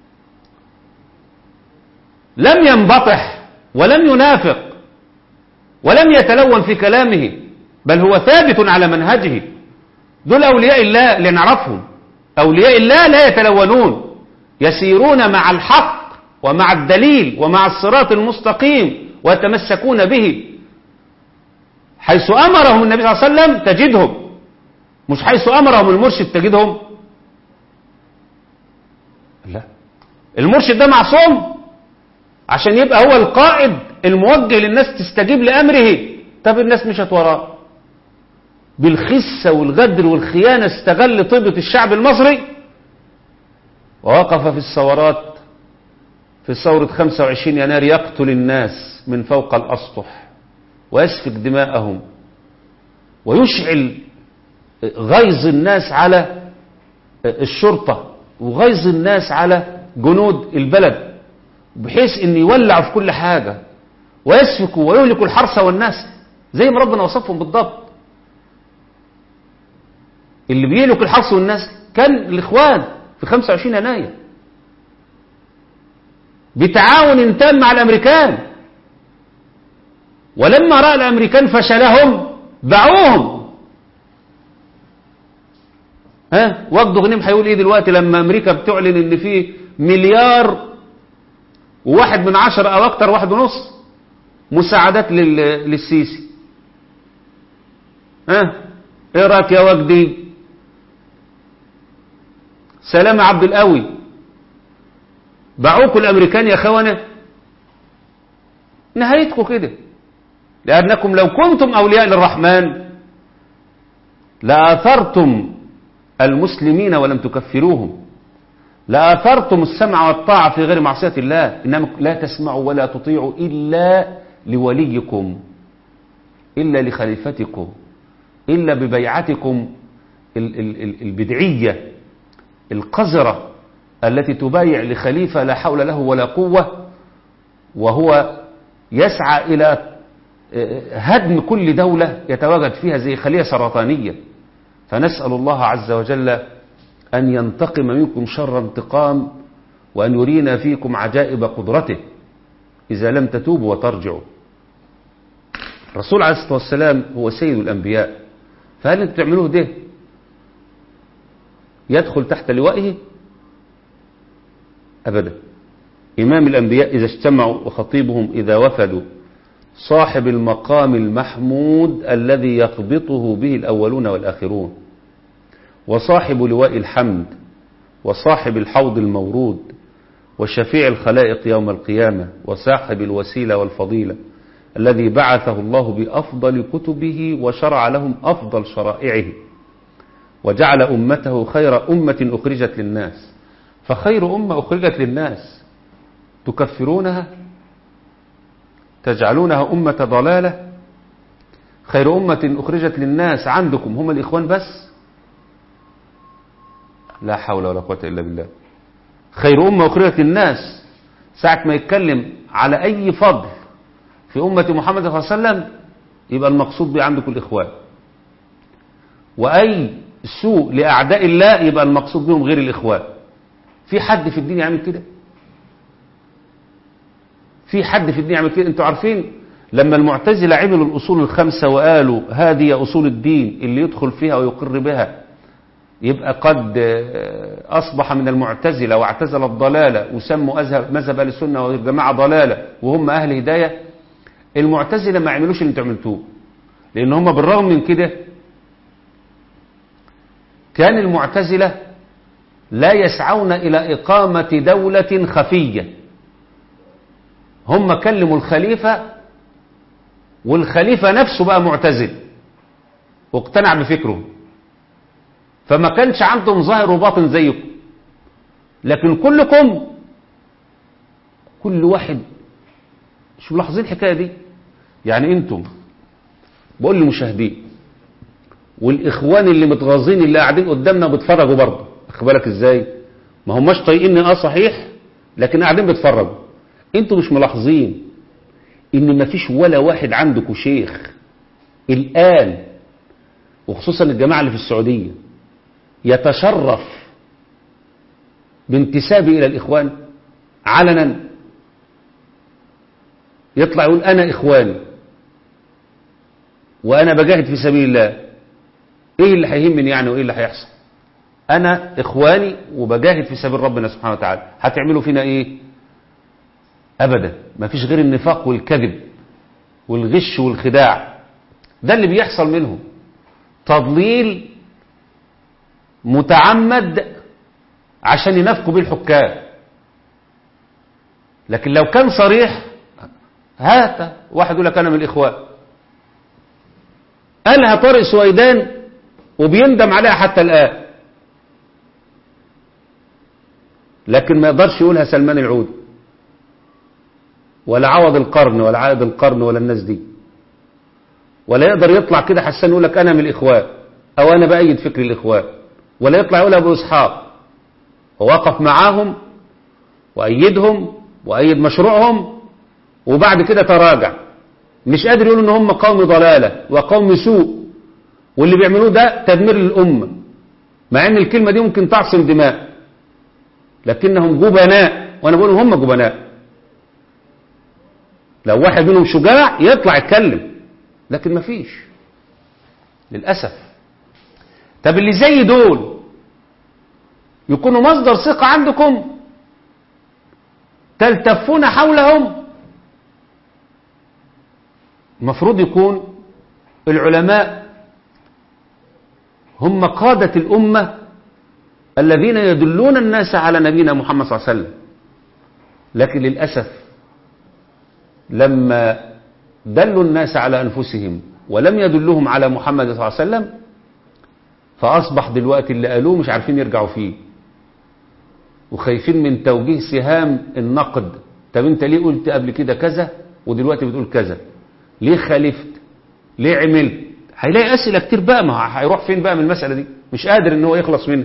لم ينبطح ولم ينافق ولم يتلون في كلامه بل هو ثابت على منهجه دول أولياء الله اللي نعرفهم أولياء الله لا يتلونون يسيرون مع الحق ومع الدليل ومع الصراط المستقيم ويتمسكون به حيث أمرهم النبي صلى الله عليه وسلم تجدهم مش حيث أمرهم المرشد تجدهم لا المرشد ده معصوم عشان يبقى هو القائد الموجه للناس تستجيب لأمره طب الناس مشت وراه بالخسة والغدر والخيانة استغل طيبة الشعب المصري ووقف في الثورات في ثورة 25 يناير يقتل الناس من فوق الأسطح ويسفك دماءهم ويشعل غيظ الناس على الشرطة وغيظ الناس على جنود البلد بحيث ان يولعوا في كل حاجة ويسفكوا ويهلكوا الحرث والناس زي ما ربنا وصفهم بالضبط اللي بيهلك الحرث والناس كان الاخوان في 25 يناير بتعاون تام مع الامريكان ولما راى الامريكان فشلهم باعوهم ها وجدوا غنيم هيقول ايه دلوقتي لما امريكا بتعلن ان في مليار وواحد من عشرة او اكتر واحد ونص مساعدات لل- للسيسي ها ايه رايك يا وجدي سلام عبد القوي باعوكوا الامريكان يا خونه نهايتكم كده لانكم لو كنتم اولياء للرحمن لاثرتم المسلمين ولم تكفروهم لآثرتم السمع والطاعة في غير معصية الله إنما لا تسمعوا ولا تطيعوا إلا لوليكم إلا لخليفتكم إلا ببيعتكم ال- ال- ال- البدعية القذرة التي تبايع لخليفة لا حول له ولا قوة وهو يسعى إلى هدم كل دولة يتواجد فيها زي خلية سرطانية فنسأل الله عز وجل أن ينتقم منكم شر انتقام وأن يرينا فيكم عجائب قدرته إذا لم تتوبوا وترجعوا الرسول عليه الصلاة والسلام هو سيد الأنبياء فهل انتم تعملوه ده يدخل تحت لوائه أبدا إمام الأنبياء إذا اجتمعوا وخطيبهم إذا وفدوا صاحب المقام المحمود الذي يقبطه به الأولون والآخرون وصاحب لواء الحمد وصاحب الحوض المورود وشفيع الخلائق يوم القيامة وصاحب الوسيلة والفضيلة الذي بعثه الله بأفضل كتبه وشرع لهم أفضل شرائعه وجعل أمته خير أمة أخرجت للناس فخير أمة أخرجت للناس تكفرونها تجعلونها أمة ضلالة خير أمة أخرجت للناس عندكم هم الإخوان بس لا حول ولا قوة إلا بالله خير أمة أخرجت للناس ساعة ما يتكلم على أي فضل في أمة محمد صلى الله عليه وسلم يبقى المقصود به عندكم الإخوان وأي سوء لأعداء الله يبقى المقصود بهم غير الإخوان في حد في الدين يعمل كده في حد في الدين يعمل كده انتوا عارفين لما المعتزلة عملوا الأصول الخمسة وقالوا هذه أصول الدين اللي يدخل فيها ويقر بها يبقى قد أصبح من المعتزلة واعتزل الضلالة وسموا أذهب مذهب أهل السنة والجماعة ضلالة وهم أهل هداية المعتزلة ما عملوش اللي انتوا عملتوه لأن هم بالرغم من كده كان المعتزلة لا يسعون إلى إقامة دولة خفية هم كلموا الخليفة والخليفة نفسه بقى معتزل واقتنع بفكره فما كانش عندهم ظاهر وباطن زيكم لكن كلكم كل واحد شو ملاحظين الحكاية دي يعني انتم بقول للمشاهدين والاخوان اللي متغاظين اللي قاعدين قدامنا بيتفرجوا برضه واخد بالك ازاي ما هماش طايقيني اه صحيح لكن قاعدين بيتفرجوا انتوا مش ملاحظين ان مفيش ولا واحد عندكم شيخ الآن وخصوصا الجماعة اللي في السعودية يتشرف بانتسابه إلى الإخوان علنا يطلع يقول أنا إخواني وأنا بجاهد في سبيل الله إيه اللي هيهمني يعني وإيه اللي هيحصل أنا إخواني وبجاهد في سبيل ربنا سبحانه وتعالى هتعملوا فينا إيه أبدا ما فيش غير النفاق والكذب والغش والخداع ده اللي بيحصل منهم تضليل متعمد عشان ينافقوا بيه الحكام لكن لو كان صريح هات واحد يقول لك انا من الاخوان قالها طارق سويدان وبيندم عليها حتى الان لكن ما يقدرش يقولها سلمان العود ولا عوض القرن ولا عائد القرن ولا الناس دي ولا يقدر يطلع كده حسان يقول لك انا من الاخوان او انا بايد فكر الاخوان ولا يطلع يقول ابو اسحاق ووقف معاهم وايدهم وايد مشروعهم وبعد كده تراجع مش قادر يقول ان هم قوم ضلاله وقوم سوء واللي بيعملوه ده تدمير للامه مع ان الكلمه دي ممكن تعصم دماء لكنهم جبناء وانا بقول هم جبناء لو واحد منهم شجاع يطلع يتكلم لكن مفيش للأسف طب اللي زي دول يكونوا مصدر ثقة عندكم تلتفون حولهم المفروض يكون العلماء هم قادة الأمة الذين يدلون الناس على نبينا محمد صلى الله عليه وسلم لكن للأسف لما دلوا الناس على أنفسهم ولم يدلهم على محمد صلى الله عليه وسلم فأصبح دلوقتي اللي قالوه مش عارفين يرجعوا فيه وخايفين من توجيه سهام النقد طب انت ليه قلت قبل كده كذا ودلوقتي بتقول كذا ليه خالفت ليه عملت هيلاقي أسئلة كتير بقى ما هيروح فين بقى من المسألة دي مش قادر ان هو يخلص منها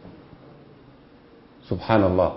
سبحان الله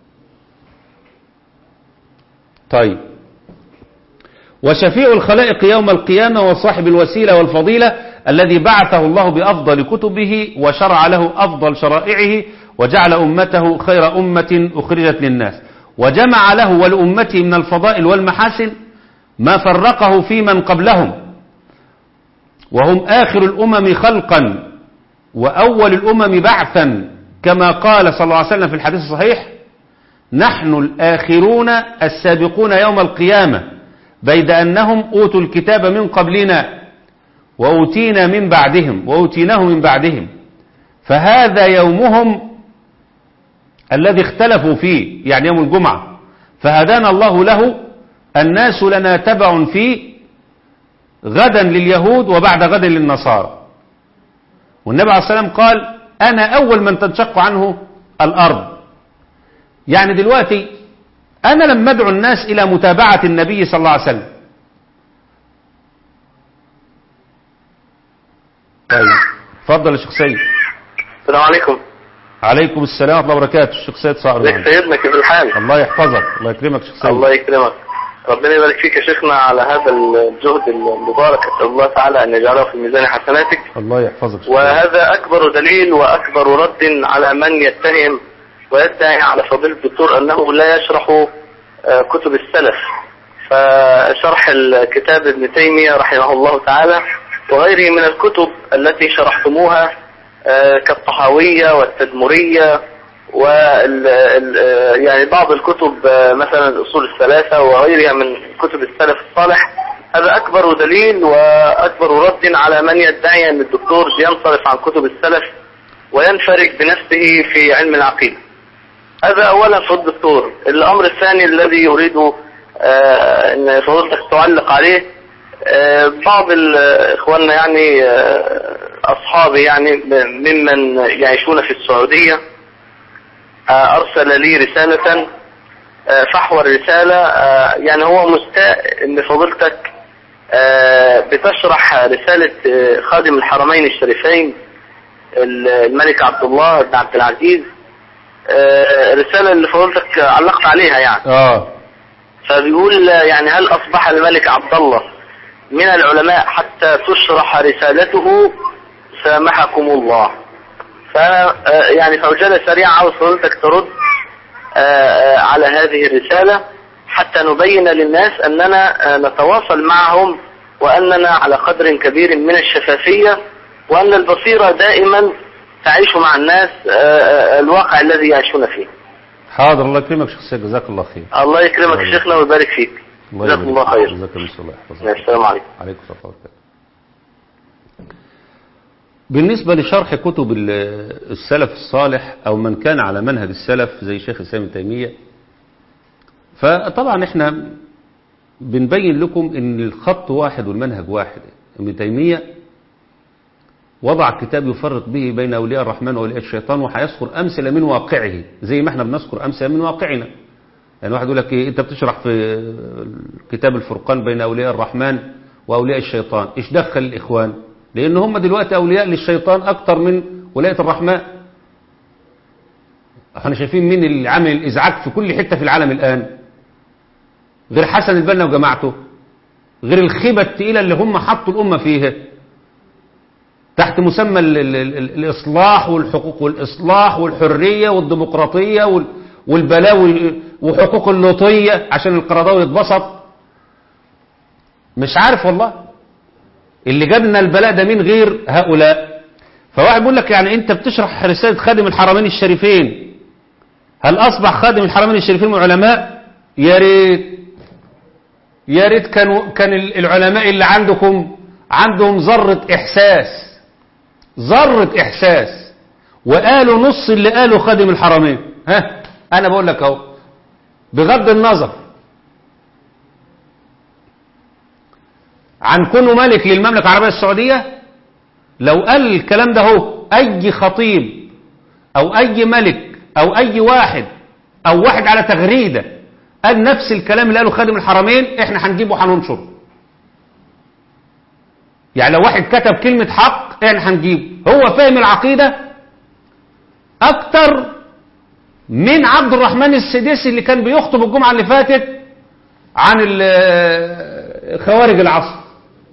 طيب وشفيع الخلائق يوم القيامة وصاحب الوسيلة والفضيلة الذي بعثه الله بأفضل كتبه وشرع له أفضل شرائعه وجعل أمته خير أمة أخرجت للناس وجمع له ولأمته من الفضائل والمحاسن ما فرقه في من قبلهم وهم آخر الأمم خلقا وأول الأمم بعثا كما قال صلى الله عليه وسلم في الحديث الصحيح نحن الآخرون السابقون يوم القيامة بيد أنهم أوتوا الكتاب من قبلنا وأوتينا من بعدهم وأوتيناه من بعدهم فهذا يومهم الذي اختلفوا فيه يعني يوم الجمعة فهدانا الله له الناس لنا تبع فيه غدا لليهود وبعد غد للنصارى والنبي عليه السلام قال أنا أول من تنشق عنه الأرض يعني دلوقتي أنا لما أدعو الناس إلى متابعة النبي صلى الله عليه وسلم طيب اتفضل يا شيخ سيد السلام عليكم عليكم السلام ورحمة الله وبركاته الشيخ سيد صقر ازيك سيدنا كيف الحال الله يحفظك الله يكرمك شيخ سيد الله يكرمك ربنا يبارك فيك يا شيخنا على هذا الجهد المبارك اسال الله تعالى ان يجعله في ميزان حسناتك الله يحفظك شيخ سيد. وهذا اكبر دليل واكبر رد على من يتهم ويدعي على فضيلة الدكتور انه لا يشرح آه، كتب السلف فشرح الكتاب ابن تيمية رحمه الله تعالى وغيره من الكتب التي شرحتموها آه، كالطحاوية والتدمرية وال ال- آه، يعني بعض الكتب آه، مثلا الأصول الثلاثة وغيرها من كتب السلف الصالح هذا أكبر دليل وأكبر رد على من يدعي أن الدكتور بينصرف عن كتب السلف وينفرد بنفسه في علم العقيدة هذا أولا في الدكتور الأمر الثاني الذي يريد آه، أن فضلتك تعلق عليه آه، بعض ال- إخواننا يعني آه، أصحابي يعني ممن يعيشون في السعودية آه، أرسل لي رسالة آه، فحوى الرسالة آه، يعني هو مستاء أن فضلتك آه، بتشرح رسالة آه، خادم الحرمين الشريفين الملك عبد الله بن عبد العزيز آه، رسالة اللي فضلتك علقت عليها يعني اه فبيقول يعني هل أصبح الملك عبد الله من العلماء حتى تشرح رسالته سامحكم الله ف يعني فعجالة سريعة عاوز حضرتك ترد على هذه الرسالة حتى نبين للناس أننا نتواصل معهم وأننا على قدر كبير من الشفافية وأن البصيرة دائما تعيش مع الناس الواقع الذي يعيشون فيه حاضر الله يكرمك شخصيا جزاك الله خير الله يكرمك يا شيخنا ويبارك فيك جزاكم الله خير جزاك الله الله يحفظك ماشي، السلام عليكم عليكم السلام ورحمة الله بالنسبة لشرح كتب ال- السلف الصالح أو من كان على منهج السلف زي شيخ الإسلام ابن تيمية فطبعا احنا بنبين لكم ان الخط واحد والمنهج واحد ابن تيمية وضع كتاب يفرق به بين أولياء الرحمن وأولياء الشيطان وهيذكر أمثلة من واقعه زي ما احنا بنذكر أمثلة من واقعنا يعني واحد يقول لك إيه انت بتشرح في كتاب الفرقان بين أولياء الرحمن وأولياء الشيطان إيش دخل الإخوان لأن هم دلوقتي أولياء للشيطان أكتر من ولاية الرحمن احنا شايفين مين اللي عامل الإزعاج في كل حتة في العالم الآن غير حسن البنا وجماعته غير الخيبة التقيلة اللي هم حطوا الأمة فيها تحت مسمى ال ال ال ال الإصلاح والحقوق والإصلاح والحرية والديمقراطية وال والبلاء وال- وحقوق اللوطية عشان القرضاوي يتبسط مش عارف والله اللي جابنا البلاء ده مين غير هؤلاء فواحد بيقول لك يعني انت بتشرح رسالة خادم الحرمين الشريفين هل اصبح خادم الحرمين الشريفين من علماء يا ريت يا ريت كانوا كان العلماء اللي عندكم عندهم ذرة احساس ذرة احساس وقالوا نص اللي قالوا خادم الحرمين ها انا بقول لك اهو بغض النظر عن كونه ملك للمملكة العربية السعودية لو قال الكلام ده هو اي خطيب او اي ملك او اي واحد او واحد على تغريدة قال نفس الكلام اللي قاله خادم الحرمين احنا هنجيبه وهننشره يعني لو واحد كتب كلمة حق احنا هنجيبه هو فاهم العقيدة اكتر من عبد الرحمن السديسي اللي كان بيخطب الجمعة اللي فاتت عن ال- خوارج العصر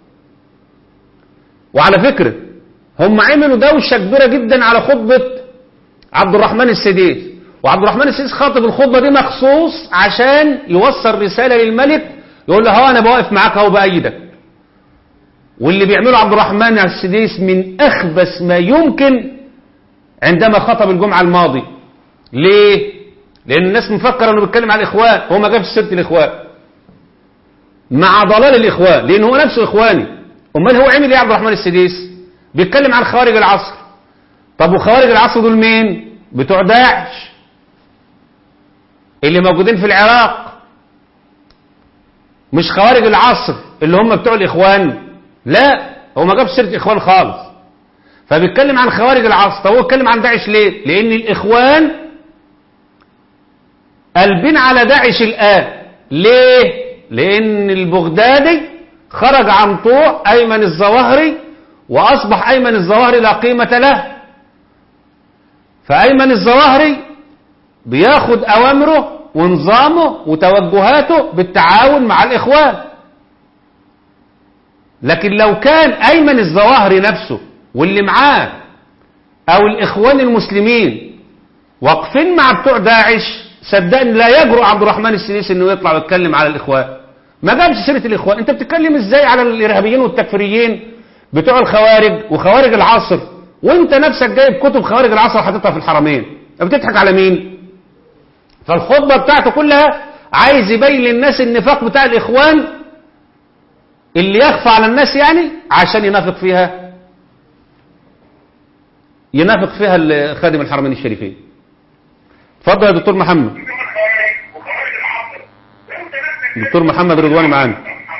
وعلى فكرة هم عملوا دوشة كبيرة جدا على خطبة عبد الرحمن السديس وعبد الرحمن السديس خاطب الخطبة دي مخصوص عشان يوصل رسالة للملك يقول له ها انا بوقف معاك اهو بأيدك واللي بيعمله عبد الرحمن السديس من اخبث ما يمكن عندما خطب الجمعة الماضي ليه لان الناس مفكره انه بيتكلم على الاخوان هو ما جابش سيره الاخوان مع ضلال الاخوان لان هو نفسه اخواني امال هو عمل ايه يا عبد الرحمن السديس بيتكلم عن خوارج العصر طب وخوارج العصر دول مين بتوع داعش اللي موجودين في العراق مش خوارج العصر اللي هم بتوع الاخوان لا هو ما جابش سيره الاخوان خالص فبيتكلم عن خوارج العصر طب هو اتكلم عن داعش ليه لان الاخوان قلبين على داعش الآن ليه لأن البغدادي خرج عن طوع أيمن الظواهري وأصبح أيمن الظواهري لا قيمة له فأيمن الظواهري بياخد أوامره ونظامه وتوجهاته بالتعاون مع الإخوان لكن لو كان أيمن الظواهري نفسه واللي معاه أو الإخوان المسلمين واقفين مع بتوع داعش صدقني لا يجرؤ عبد الرحمن السديسي انه يطلع ويتكلم على الاخوان ما جابش سيره الاخوان انت بتتكلم ازاي على الارهابيين والتكفيريين بتوع الخوارج وخوارج العصر وانت نفسك جايب كتب خوارج العصر حاططها في الحرمين بتضحك على مين فالخطبه بتاعته كلها عايز يبين للناس النفاق بتاع الاخوان اللي يخفى على الناس يعني عشان ينافق فيها ينافق فيها خادم الحرمين الشريفين اتفضل يا دكتور محمد دكتور محمد رضواني معانا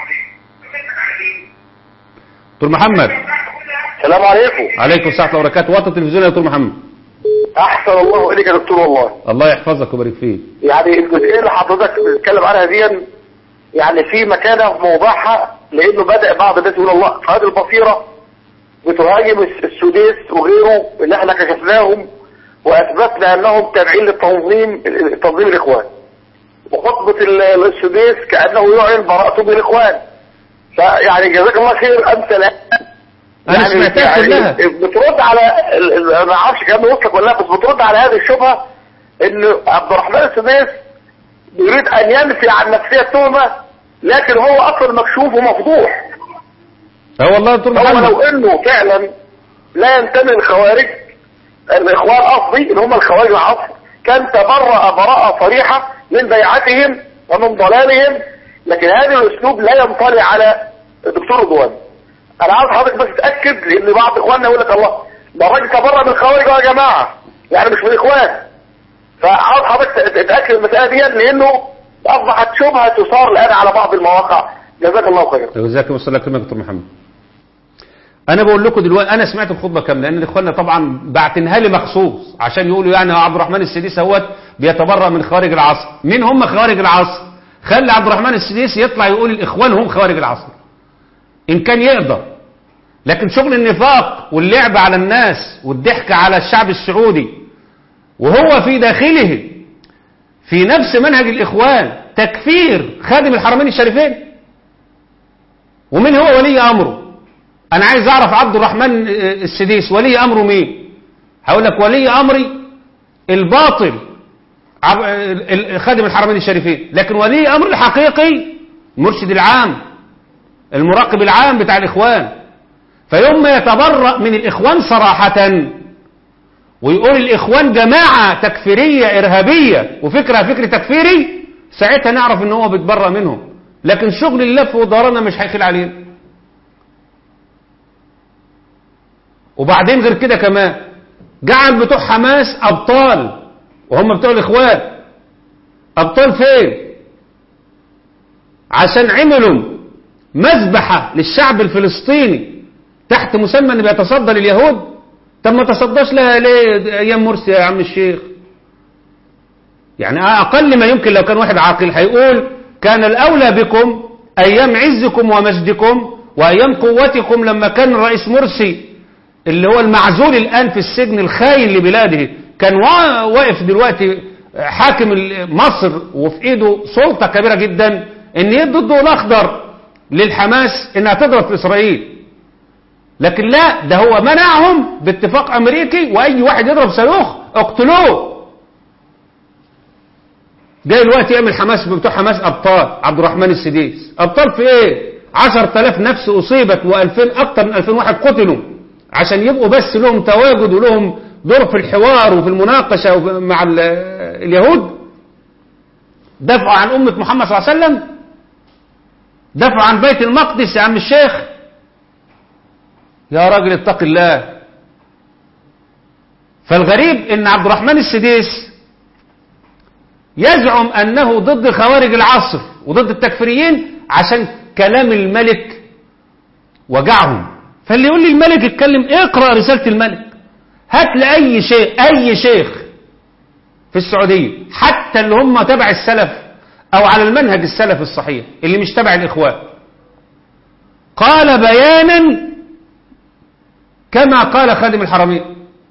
دكتور محمد السلام عليكم عليكم السلام ورحمه الله وبركاته وطي التلفزيون يا دكتور محمد احسن الله اليك يا دكتور والله الله يحفظك ويبارك فيك يعني الجزئيه اللي حضرتك بتتكلم عنها دي يعني في مكانه في موضعها لانه بدا بعض الناس يقول الله هذه البصيره بتهاجم السديس وغيره اللي احنا كشفناهم واثبتنا انهم تابعين للتنظيم تنظيم الاخوان وخطبة ال- السديس كأنه يعلن براءته بالإخوان فيعني جزاك الله خير أنت لا أنا سمعتها كلها. بترد على ال- ال- أنا ما أعرفش كلام وصلك ولا لا بس بترد على هذه الشبهة إن عبد الرحمن السديس يريد أن ينفي عن نفسه التهمة لكن هو أصلا مكشوف ومفضوح اه والله يا دكتور هو محمد لو انه فعلا لا ينتمي للخوارج الاخوان قصدي ان هم الخوارج العصر كان تبرأ براءة صريحة من بيعتهم ومن ضلالهم لكن هذا الاسلوب لا ينطلي على الدكتور رضوان انا عاوز حضرتك بس تاكد لان بعض اخواننا يقول لك الله ده الراجل تبرأ من الخوارج يا جماعه يعني مش من الاخوان فعاوز حضرتك تتاكد من المساله دي لانه اصبحت شبهه تثار الان على بعض المواقع جزاك الله خيرا جزاك الله خير يا دكتور محمد انا بقول لكم دلوقتي انا سمعت الخطبه كامله لان اخواننا طبعا بعتنها لي مخصوص عشان يقولوا يعني عبد الرحمن السديس اهوت بيتبرأ من خوارج العصر مين هم خوارج العصر خلي عبد الرحمن السديس يطلع يقول الاخوان هم خوارج العصر ان كان يقدر لكن شغل النفاق واللعب على الناس والضحك على الشعب السعودي وهو في داخله في نفس منهج الاخوان تكفير خادم الحرمين الشريفين ومين هو ولي امره انا عايز اعرف عبد الرحمن السديس ولي امره مين هقول لك ولي امري الباطل عب- ال- ال- خادم الحرمين الشريفين لكن ولي امر الحقيقي المرشد العام المراقب العام بتاع الاخوان فيوم ما يتبرأ من الاخوان صراحة ويقول الاخوان جماعة تكفيرية ارهابية وفكرة فكر تكفيري ساعتها نعرف ان هو بيتبرأ منهم لكن شغل اللف ودارنا مش هيخيل علينا وبعدين غير كده كمان جعل بتوع حماس ابطال وهم بتوع الاخوان ابطال فين عشان عملوا مذبحة للشعب الفلسطيني تحت مسمى ان بيتصدى لليهود طب ما تصداش لها ليه ايام مرسي يا عم الشيخ يعني اقل ما يمكن لو كان واحد عاقل هيقول كان الاولى بكم ايام عزكم ومجدكم وايام قوتكم لما كان الرئيس مرسي اللي هو المعزول الآن في السجن الخاين لبلاده كان وا- واقف دلوقتي حاكم ال- مصر وفي ايده سلطة كبيرة جدا ان يدي الضوء الاخضر للحماس انها تضرب في اسرائيل لكن لا ده هو منعهم باتفاق امريكي واي واحد يضرب صاروخ اقتلوه جاي الوقت يعمل حماس بتوع حماس ابطال عبد الرحمن السديس ابطال في ايه 10000 نفس اصيبت و2000 اكتر من 2000 واحد قتلوا عشان يبقوا بس لهم تواجد ولهم دور في الحوار وفي المناقشة وفي- مع ال- اليهود دفعوا عن أمة محمد صلى الله عليه وسلم دفعوا عن بيت المقدس يا عم الشيخ يا راجل اتق الله فالغريب ان عبد الرحمن السديس يزعم انه ضد خوارج العصر وضد التكفيريين عشان كلام الملك وجعهم فاللي يقول لي الملك اتكلم اقرأ رسالة الملك هات لأي شيء أي شيخ في السعودية حتى اللي هم تبع السلف أو على المنهج السلف الصحيح اللي مش تبع الإخوان قال بيانا كما قال خادم الحرمين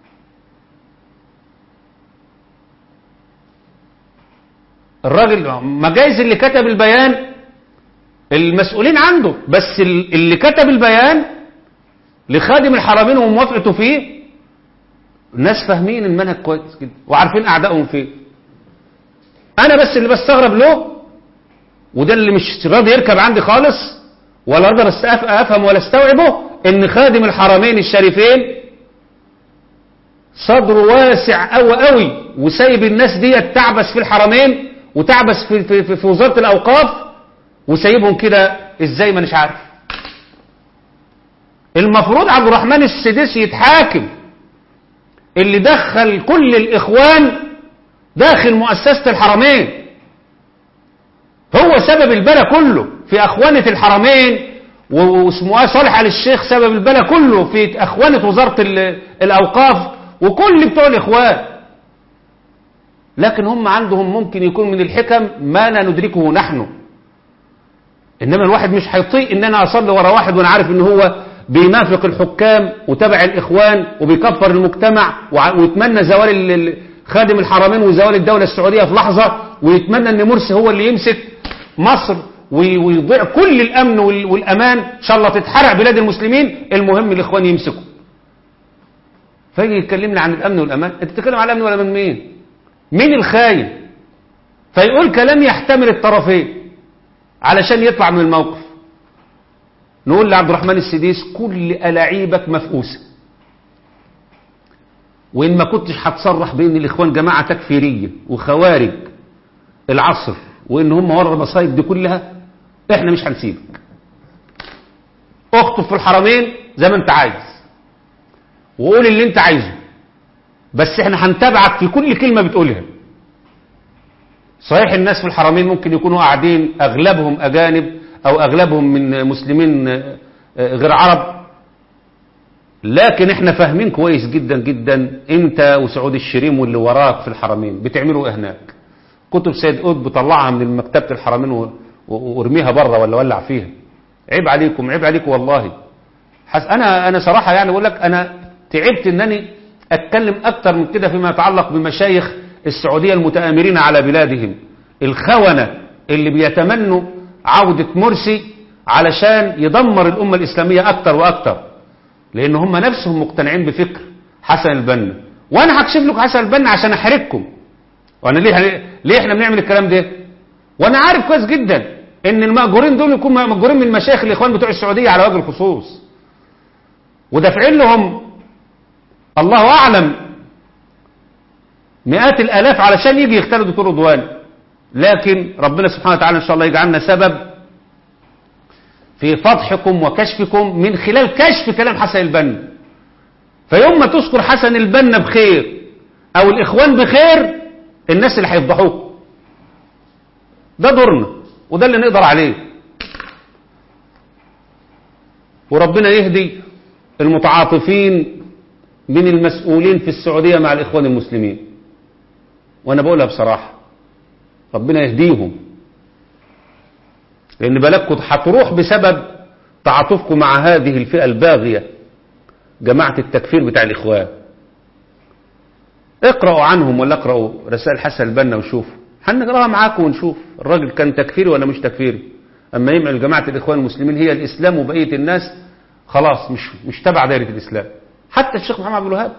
الراجل ما جايز اللي كتب البيان المسؤولين عنده بس ال- اللي كتب البيان لخادم الحرمين وموافقته فيه الناس فاهمين المنهج كويس جدا وعارفين اعدائهم فين انا بس اللي بستغرب له وده اللي مش راضي يركب عندي خالص ولا اقدر أستف- افهم ولا استوعبه ان خادم الحرمين الشريفين صدره واسع قوي قوي وسايب الناس دي تعبس في الحرمين وتعبس في, في, في, في وزارة الاوقاف وسايبهم كده ازاي ما مش عارف المفروض عبد الرحمن السديس يتحاكم اللي دخل كل الاخوان داخل مؤسسة الحرمين هو سبب البلا كله في اخوانة الحرمين واسمه صالح آل الشيخ سبب البلا كله في اخوانة وزارة ال- الاوقاف وكل بتوع الاخوان لكن هم عندهم ممكن يكون من الحكم ما لا ندركه نحن انما الواحد مش هيطيق ان انا اصلي ورا واحد وانا عارف ان هو بينافق الحكام وتبع الاخوان وبيكفر المجتمع وع- ويتمنى زوال ال- ال- خادم الحرمين وزوال الدولة السعودية في لحظة ويتمنى ان مرسي هو اللي يمسك مصر وي- ويضيع كل الامن وال- والامان ان شاء الله تتحرق بلاد المسلمين المهم الاخوان يمسكوا فيجي يتكلمنا عن الامن والامان انت بتتكلم عن الامن والامان مين مين الخاين فيقول كلام يحتمل الطرفين علشان يطلع من الموقف نقول لعبد الرحمن السديس كل ألاعيبك مفقوسة وإن ما كنتش هتصرح بأن الإخوان جماعة تكفيرية وخوارج العصر وإن هم ورا المصايب دي كلها إحنا مش هنسيبك اخطب في الحرمين زي ما أنت عايز وقول اللي أنت عايزه بس إحنا هنتابعك في كل كلمة بتقولها صحيح الناس في الحرمين ممكن يكونوا قاعدين أغلبهم أجانب أو أغلبهم من مسلمين آه، آه، غير عرب لكن احنا فاهمين كويس جدا جدا انت وسعود الشريم واللي وراك في الحرمين بتعملوا ايه هناك كتب سيد قطب بطلعها من مكتبة الحرمين و- و- وارميها بره ولا ولع فيها عيب عليكم عيب عليكم والله حس انا انا صراحة يعني بقول لك انا تعبت انني اتكلم اكتر من كده فيما يتعلق بمشايخ السعودية المتآمرين على بلادهم الخونة اللي بيتمنوا عودة مرسي علشان يدمر الأمة الإسلامية أكتر وأكتر لأن هم نفسهم مقتنعين بفكر حسن البنا وأنا هكشف لكم حسن البنا عشان أحرجكم وأنا ليه ليه إحنا بنعمل الكلام ده وأنا عارف كويس جدا إن المأجورين دول يكونوا مأجورين من مشايخ الإخوان بتوع السعودية على وجه الخصوص ودافعين لهم الله أعلم مئات الآلاف علشان يجي يختار دكتور رضوان لكن ربنا سبحانه وتعالى إن شاء الله يجعلنا سبب في فضحكم وكشفكم من خلال كشف كلام حسن البنا فيوم ما تذكر حسن البنا بخير أو الإخوان بخير الناس اللي هيفضحوك ده دورنا وده اللي نقدر عليه وربنا يهدي المتعاطفين من المسؤولين في السعودية مع الإخوان المسلمين وأنا بقولها بصراحة ربنا يهديهم لأن بلدكم هتروح بسبب تعاطفكم مع هذه الفئة الباغية جماعة التكفير بتاع الإخوان اقرأوا عنهم ولا اقرأوا رسائل حسن البنا وشوفوا هنقراها معاكم ونشوف الراجل كان تكفيري ولا مش تكفيري أما يمعن جماعة الإخوان المسلمين هي الإسلام وبقية الناس خلاص مش مش تبع دائرة الإسلام حتى الشيخ محمد عبد الوهاب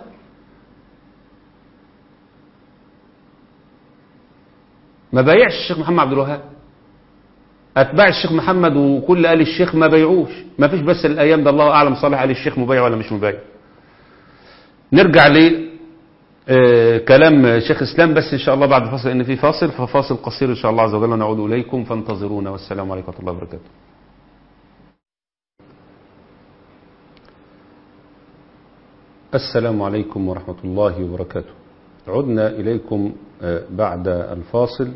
ما بايعش الشيخ محمد عبد الوهاب اتباع الشيخ محمد وكل آل الشيخ ما بيعوش ما فيش بس الايام ده الله اعلم صالح آل الشيخ مبايع ولا مش مبايع نرجع ل آه، كلام شيخ اسلام بس ان شاء الله بعد فاصل ان في فاصل ففاصل قصير ان شاء الله عز وجل نعود اليكم فانتظرونا والسلام عليكم ورحمه الله وبركاته السلام عليكم ورحمة الله وبركاته عدنا إليكم آه، بعد الفاصل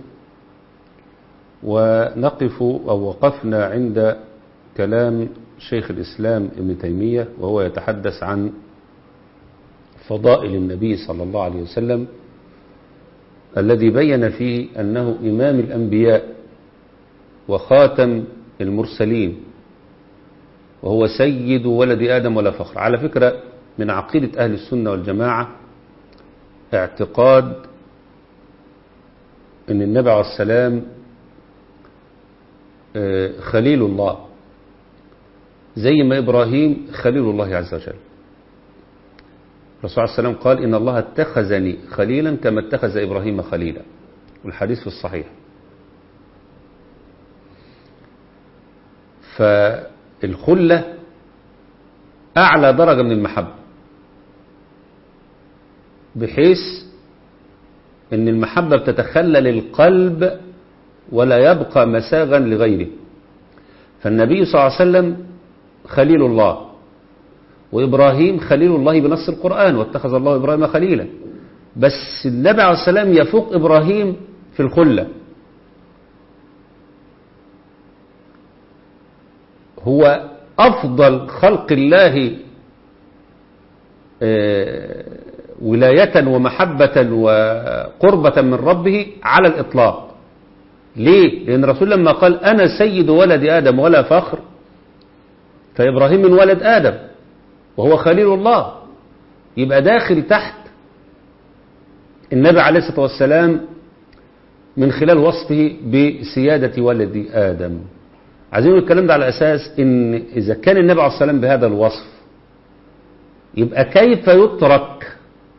ونقف أو وقفنا عند كلام شيخ الإسلام ابن تيمية وهو يتحدث عن فضائل النبي صلى الله عليه وسلم الذي بين فيه أنه إمام الأنبياء وخاتم المرسلين وهو سيد ولد آدم ولا فخر على فكرة من عقيدة أهل السنة والجماعة اعتقاد أن النبي عليه السلام آه، خليل الله زي ما إبراهيم خليل الله عز وجل الرسول عليه السلام قال إن الله اتخذني خليلا كما اتخذ إبراهيم خليلا والحديث في الصحيح فالخلة أعلى درجة من المحبة بحيث أن المحبة بتتخلل القلب ولا يبقى مساغا لغيره فالنبي صلى الله عليه وسلم خليل الله وإبراهيم خليل الله بنص القرآن واتخذ الله إبراهيم خليلا بس النبي عليه السلام يفوق إبراهيم في الخلة هو أفضل خلق الله آه، ولاية ومحبة وقربة من ربه على الإطلاق ليه؟ لأن الرسول لما قال أنا سيد ولد آدم ولا فخر فإبراهيم من ولد آدم وهو خليل الله يبقى داخل تحت النبي عليه الصلاة والسلام من خلال وصفه بسيادة ولد آدم عايزين الكلام ده على أساس إن إذا كان النبي عليه الصلاة والسلام بهذا الوصف يبقى كيف يترك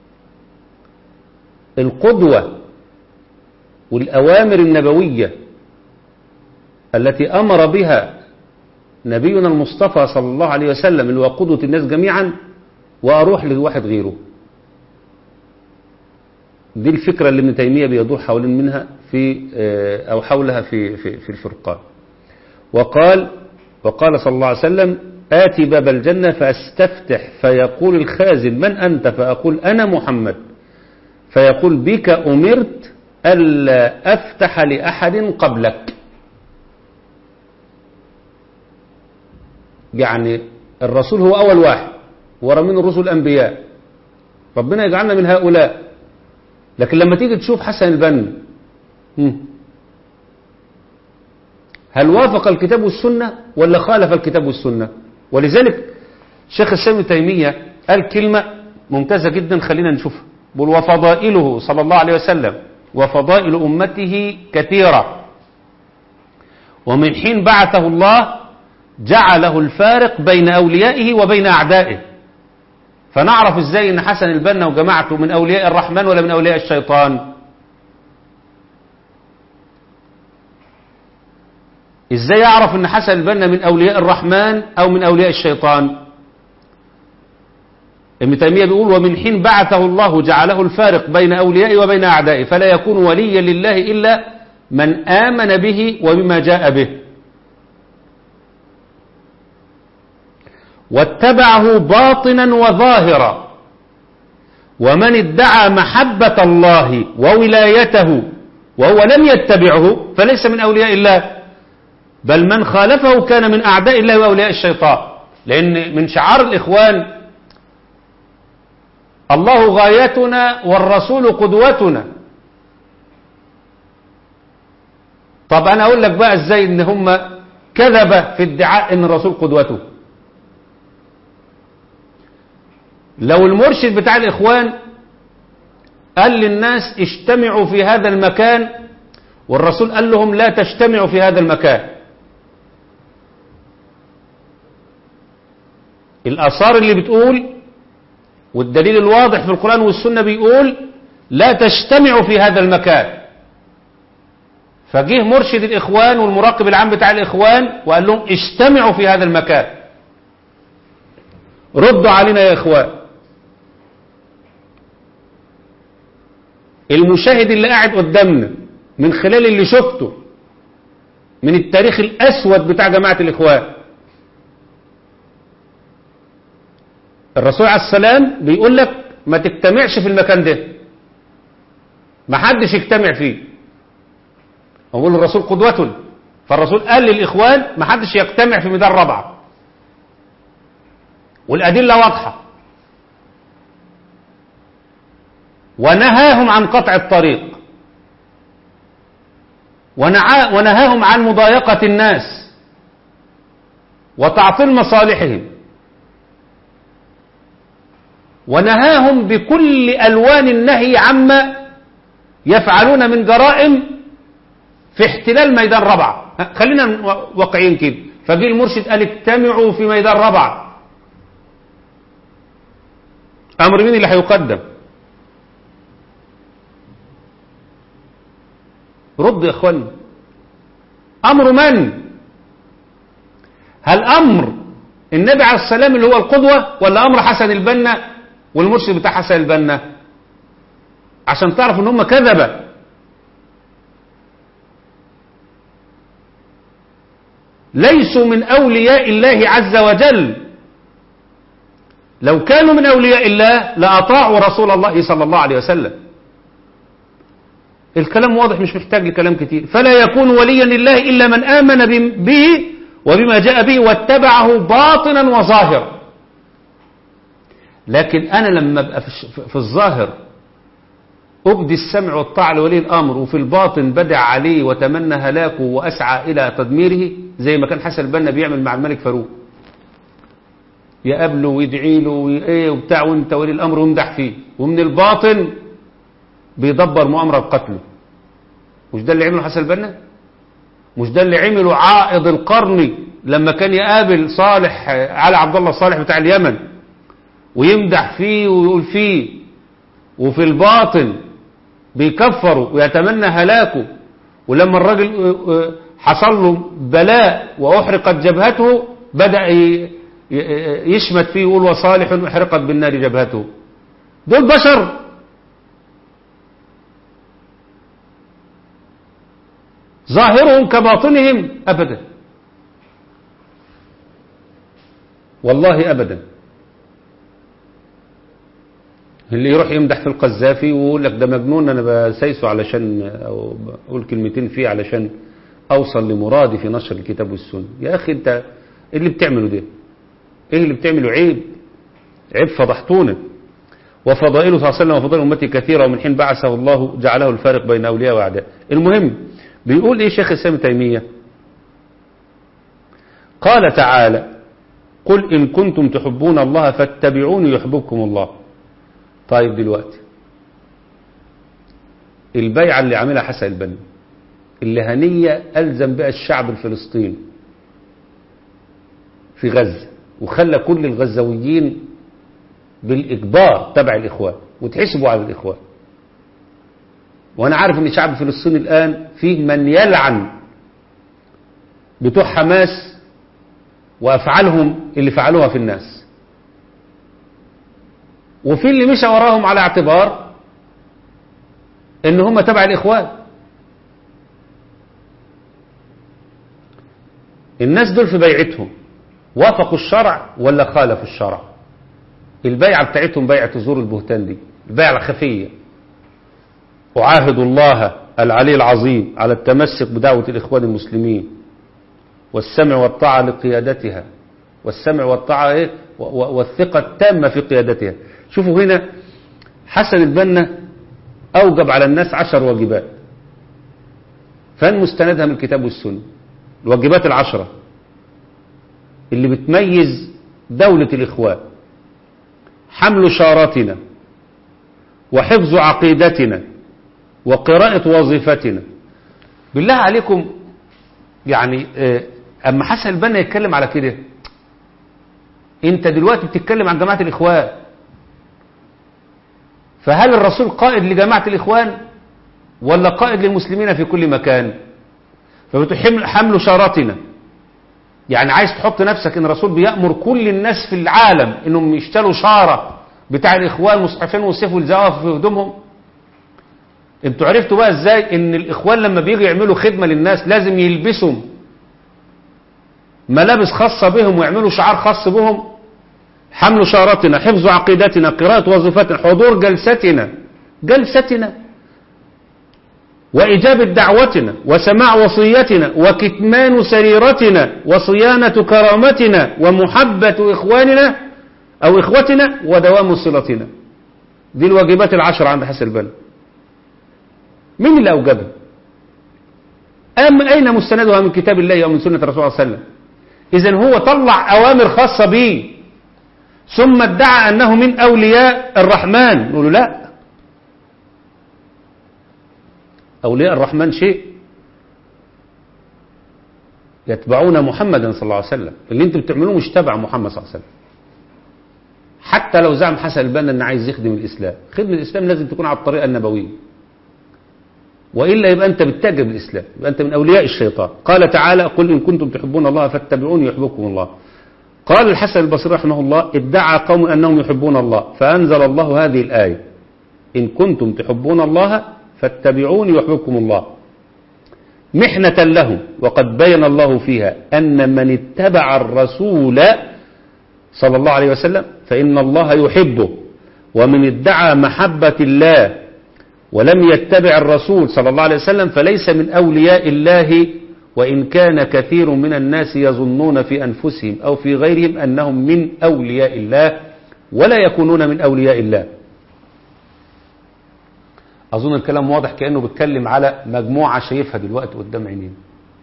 القدوة والأوامر النبوية التي أمر بها نبينا المصطفى صلى الله عليه وسلم اللي هو قدوة الناس جميعا وأروح لواحد غيره دي الفكرة اللي ابن تيمية بيدور حوالين منها في أو حولها في في في الفرقان وقال وقال صلى الله عليه وسلم آتي باب الجنة فأستفتح فيقول الخازن من أنت فأقول أنا محمد فيقول بك أمرت ألا أفتح لأحد قبلك يعني الرسول هو أول واحد ورا من الرسل الأنبياء ربنا يجعلنا من هؤلاء لكن لما تيجي تشوف حسن البنا هل وافق الكتاب والسنة ولا خالف الكتاب والسنة ولذلك شيخ السلام تيمية قال كلمة ممتازة جدا خلينا نشوفها بل وفضائله صلى الله عليه وسلم وفضائل أمته كثيرة ومن حين بعثه الله جعله الفارق بين أوليائه وبين أعدائه فنعرف ازاي ان حسن البنا وجماعته من أولياء الرحمن ولا من أولياء الشيطان ازاي يعرف ان حسن البنا من أولياء الرحمن أو من أولياء الشيطان ابن تيمية بيقول ومن حين بعثه الله جعله الفارق بين أوليائه وبين أعدائه فلا يكون وليا لله إلا من آمن به وبما جاء به واتبعه باطنا وظاهرا ومن ادعى محبة الله وولايته وهو لم يتبعه فليس من أولياء الله بل من خالفه كان من أعداء الله وأولياء الشيطان لأن من شعار الإخوان الله غايتنا والرسول قدوتنا طب أنا أقول لك بقى إزاي إن هم كذب في ادعاء إن الرسول قدوته لو المرشد بتاع الإخوان قال للناس اجتمعوا في هذا المكان والرسول قال لهم لا تجتمعوا في هذا المكان الآثار اللي بتقول والدليل الواضح في القرآن والسنة بيقول لا تجتمعوا في هذا المكان فجه مرشد الإخوان والمراقب العام بتاع الإخوان وقال لهم اجتمعوا في هذا المكان ردوا علينا يا إخوان المشاهد اللي قاعد قدامنا من خلال اللي شفته من التاريخ الأسود بتاع جماعة الإخوان الرسول عليه السلام بيقول لك ما تجتمعش في المكان ده ما حدش يجتمع فيه أقول الرسول قدوة فالرسول قال للإخوان ما حدش يجتمع في ميدان رابعة والأدلة واضحة ونهاهم عن قطع الطريق ونهاهم عن مضايقة الناس وتعطيل مصالحهم ونهاهم بكل ألوان النهي عما يفعلون من جرائم في احتلال ميدان ربعة خلينا واقعين كده فجي المرشد قال اجتمعوا في ميدان ربعة أمر مين اللي هيقدم رد يا اخواني أمر من هل أمر النبي عليه السلام اللي هو القدوة ولا أمر حسن البنا والمرشد بتاع حسن البنا عشان تعرف ان هم كذبة ليسوا من أولياء الله عز وجل لو كانوا من أولياء الله لأطاعوا رسول الله صلى الله عليه وسلم الكلام واضح مش محتاج لكلام كتير فلا يكون وليا لله إلا من آمن به وبما جاء به واتبعه باطنا وظاهرا لكن أنا لما أبقى في الظاهر أبدي السمع والطاعة لولي الأمر وفي الباطن بدع عليه وتمنى هلاكه وأسعى إلى تدميره زي ما كان حسن البنا بيعمل مع الملك فاروق يقابله ويدعي له وإيه وبتاع وانت ولي الأمر ويمدح فيه ومن الباطن بيدبر مؤامرة قتله مش ده اللي عمله حسن البنا مش ده اللي عمله عائض القرن لما كان يقابل صالح علي عبد الله صالح بتاع اليمن ويمدح فيه ويقول فيه وفي الباطن بيكفره ويتمنى هلاكه ولما الراجل حصل له بلاء وأحرقت جبهته بدأ يشمت فيه يقول وصالح أحرقت بالنار جبهته دول بشر ظاهرهم كباطنهم أبدا والله أبدا اللي يروح يمدح في القذافي ويقول لك ده مجنون انا بسايسه علشان او اقول كلمتين فيه علشان اوصل لمرادي في نشر الكتاب والسنه يا اخي انت ايه اللي بتعمله ده ايه اللي بتعمله عيب عيب فضحتونا وفضائله صلى الله عليه وسلم وفضائل امتي كثيره ومن حين بعثه الله جعله الفارق بين اولياء واعداء المهم بيقول ايه شيخ الاسلام تيميه قال تعالى قل ان كنتم تحبون الله فاتبعوني يحببكم الله طيب دلوقتي البيعة اللي عاملها حسن البنا اللي هنية ألزم بها الشعب الفلسطيني في غزة وخلى كل الغزاويين بالإجبار تبع الإخوان وتحسبوا على الإخوان وأنا عارف أن الشعب الفلسطيني الآن فيه من يلعن بتوع حماس وأفعالهم اللي فعلوها في الناس وفي اللي مشى وراهم على اعتبار ان هم تبع الاخوان الناس دول في بيعتهم وافقوا الشرع ولا خالفوا الشرع البيعة بتاعتهم بيعة زور البهتان دي البيعة الخفية أعاهد الله العلي العظيم على التمسك بدعوة الإخوان المسلمين والسمع والطاعة لقيادتها والسمع والطاعة إيه؟ والثقة التامة في قيادتها شوفوا هنا حسن البنا أوجب على الناس عشر واجبات فان مستندها من الكتاب والسنة الواجبات العشرة اللي بتميز دولة الإخوان حمل شارتنا وحفظ عقيدتنا وقراءة وظيفتنا بالله عليكم يعني أما حسن البنا يتكلم على كده انت دلوقتي بتتكلم عن جماعة الإخوان فهل الرسول قائد لجماعة الإخوان ولا قائد للمسلمين في كل مكان فبتحمل حمل شارتنا يعني عايز تحط نفسك ان الرسول بيأمر كل الناس في العالم انهم يشتروا شارة بتاع الإخوان مصحفين وسيف والزواف في هدومهم انتوا عرفتوا بقى ازاي ان الإخوان لما بيجوا يعملوا خدمة للناس لازم يلبسوا ملابس خاصة بهم ويعملوا شعار خاص بهم حمل شارتنا حفظ عقيدتنا قراءة وظيفتنا حضور جلستنا جلستنا وإجابة دعوتنا وسماع وصيتنا وكتمان سريرتنا وصيانة كرامتنا ومحبة إخواننا أو إخوتنا ودوام صلتنا دي الواجبات العشر عند حسن البنا مين اللي أوجبها أم أين مستندها من كتاب الله أو من سنة الرسول صلى الله عليه وسلم إذا هو طلع أوامر خاصة به ثم ادعى أنه من أولياء الرحمن نقول له لا أولياء الرحمن شيء يتبعون محمدا صلى الله عليه وسلم اللي انتم بتعملوه مش تبع محمد صلى الله عليه وسلم حتى لو زعم حسن البنا ان عايز يخدم الاسلام خدمه الاسلام لازم تكون على الطريقه النبويه والا يبقى انت بتتاجر بالاسلام يبقى انت من اولياء الشيطان قال تعالى قل ان كنتم تحبون الله فاتبعوني يحببكم الله قال الحسن البصري رحمه الله ادعى قوم انهم يحبون الله فانزل الله هذه الايه ان كنتم تحبون الله فاتبعوني يحببكم الله محنة لهم وقد بين الله فيها أن من اتبع الرسول صلى الله عليه وسلم فإن الله يحبه ومن ادعى محبة الله ولم يتبع الرسول صلى الله عليه وسلم فليس من أولياء الله وإن كان كثير من الناس يظنون في أنفسهم أو في غيرهم أنهم من أولياء الله ولا يكونون من أولياء الله أظن الكلام واضح كأنه بيتكلم على مجموعة شايفها دلوقتي قدام عينينا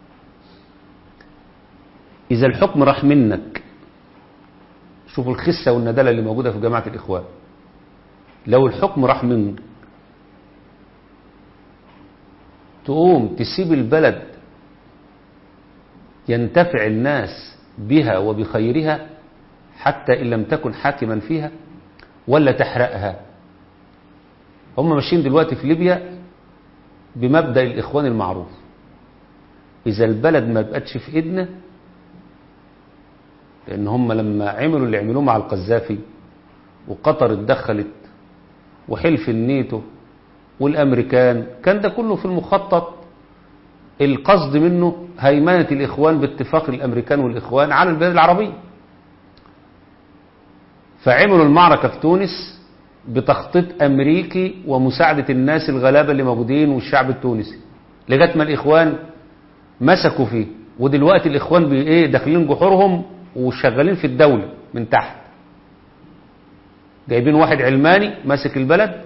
إذا الحكم راح منك شوفوا الخسة والندالة اللي موجودة في جماعة الإخوان لو الحكم راح منك تقوم تسيب البلد ينتفع الناس بها وبخيرها حتى إن لم تكن حاكما فيها ولا تحرقها هم ماشيين دلوقتي في ليبيا بمبدأ الإخوان المعروف إذا البلد ما بقتش في إيدنا لأن هم لما عملوا اللي عملوه مع القذافي وقطر اتدخلت وحلف النيتو والأمريكان كان ده كله في المخطط القصد منه هيمنة الإخوان باتفاق الأمريكان والإخوان على البلاد العربية فعملوا المعركة في تونس بتخطيط أمريكي ومساعدة الناس الغلابة اللي موجودين والشعب التونسي لغاية ما الإخوان مسكوا فيه ودلوقتي الإخوان بي إيه داخلين جحورهم وشغالين في الدولة من تحت جايبين واحد علماني ماسك البلد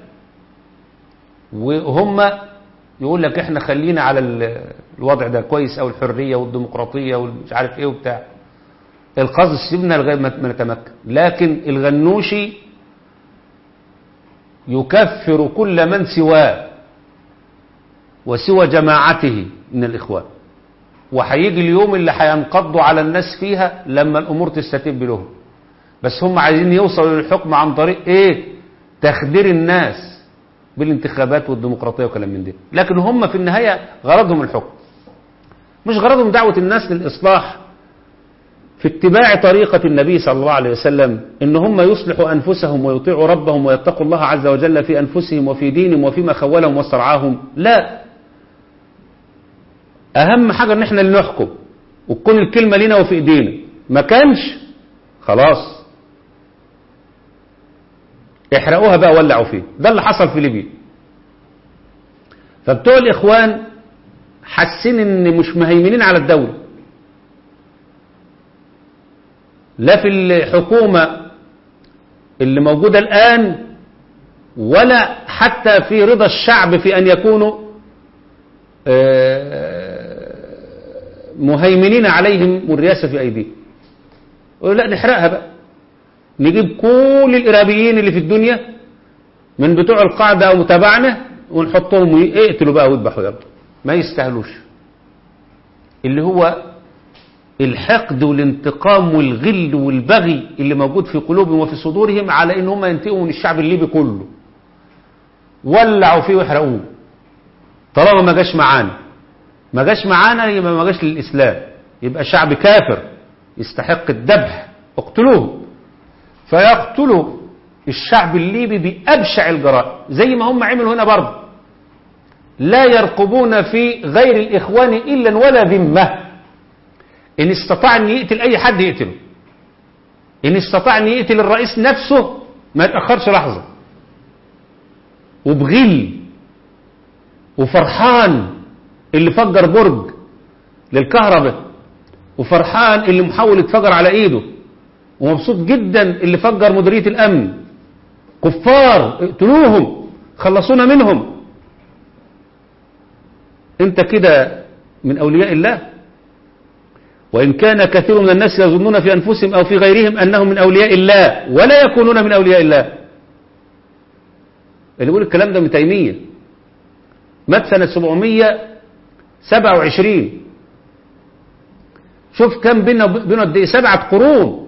وهم يقول لك احنا خلينا على الوضع ده كويس او الحرية والديمقراطية والمش عارف ايه وبتاع القصد سيبنا لغاية ما نتمكن لكن الغنوشي يكفر كل من سواه وسوى جماعته من الإخوان وهيجي اليوم اللي هينقضوا على الناس فيها لما الأمور تستتب لهم بس هم عايزين يوصلوا للحكم عن طريق ايه تخدير الناس بالانتخابات والديمقراطية وكلام من ده لكن هم في النهاية غرضهم الحكم مش غرضهم دعوة الناس للإصلاح في اتباع طريقة النبي صلى الله عليه وسلم إن هم يصلحوا أنفسهم ويطيعوا ربهم ويتقوا الله عز وجل في أنفسهم وفي دينهم وفيما خولهم واسترعاهم لا أهم حاجة إن إحنا اللي نحكم وتكون الكلمة لنا وفي إيدينا ما كانش خلاص احرقوها بقى ولعوا فيه ده اللي حصل في ليبيا فبتوع الإخوان حاسين إن مش مهيمنين على الدولة لا في الحكومة اللي موجودة الآن ولا حتى في رضا الشعب في أن يكونوا مهيمنين عليهم والرئاسة في أيديهم لا نحرقها بقى نجيب كل الإرهابيين اللي في الدنيا من بتوع القاعدة أو تبعنا ونحطهم يقتلوا بقى ويذبحوا يلا ما يستاهلوش اللي هو الحقد والانتقام والغل والبغي اللي موجود في قلوبهم وفي صدورهم على ان هم ينتقموا من الشعب الليبي كله ولعوا فيه ويحرقوه طالما ما جاش معانا ما جاش معانا يبقى ما جاش للاسلام يبقى شعب كافر يستحق الذبح اقتلوه فيقتلوا الشعب الليبي بأبشع الجرائم زي ما هم عملوا هنا برضه لا يرقبون في غير الإخوان إلا ولا ذمة إن استطاع أن يقتل أي حد يقتله إن استطاع أن يقتل الرئيس نفسه ما يتأخرش لحظة وبغل وفرحان اللي فجر برج للكهرباء وفرحان اللي محاول يتفجر على ايده ومبسوط جدا اللي فجر مديرية الامن كفار اقتلوهم خلصونا منهم انت كده من اولياء الله وإن كان كثير من الناس يظنون في أنفسهم أو في غيرهم أنهم من أولياء الله ولا يكونون من أولياء الله اللي يقول الكلام ده من تيمية مات سنة 727 شوف كم بينا بينا قد ايه سبعة قرون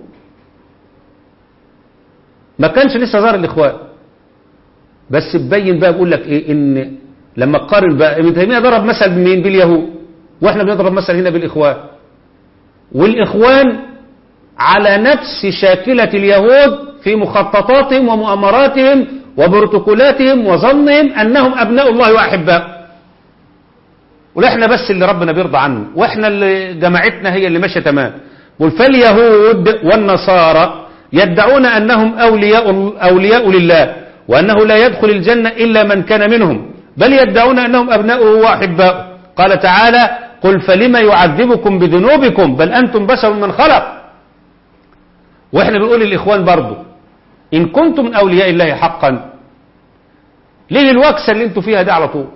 ما كانش لسه ظهر الإخوان بس تبين بقى بقول لك ايه ان لما تقارن بقى ابن تيمية ضرب مثل بمين باليهود واحنا بنضرب مثل هنا بالإخوان والإخوان على نفس شاكلة اليهود في مخططاتهم ومؤامراتهم وبروتوكولاتهم وظنهم أنهم أبناء الله وأحباء ولإحنا بس اللي ربنا بيرضى عنه وإحنا اللي جماعتنا هي اللي ماشية تمام قل فاليهود والنصارى يدعون أنهم أولياء, أولياء لله وأنه لا يدخل الجنة إلا من كان منهم بل يدعون أنهم أبناؤه وأحباؤه قال تعالى قل فلما يعذبكم بذنوبكم بل أنتم بشر من خلق وإحنا بنقول للإخوان برضو إن كنتم من أولياء الله حقا ليه الوكسة اللي انتوا فيها دي على طول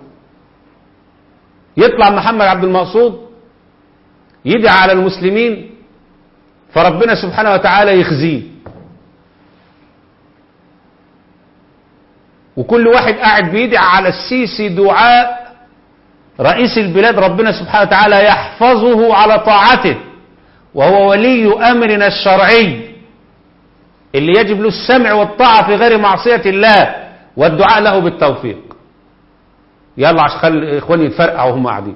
يطلع محمد عبد المقصود يدعى على المسلمين فربنا سبحانه وتعالى يخزيه وكل واحد قاعد بيدعى على السيسي دعاء رئيس البلاد ربنا سبحانه وتعالى يحفظه على طاعته وهو ولي أمرنا الشرعي اللي يجب له السمع والطاعة في غير معصية الله والدعاء له بالتوفيق يلا عشان خلي اخواني يتفرقعوا وهم قاعدين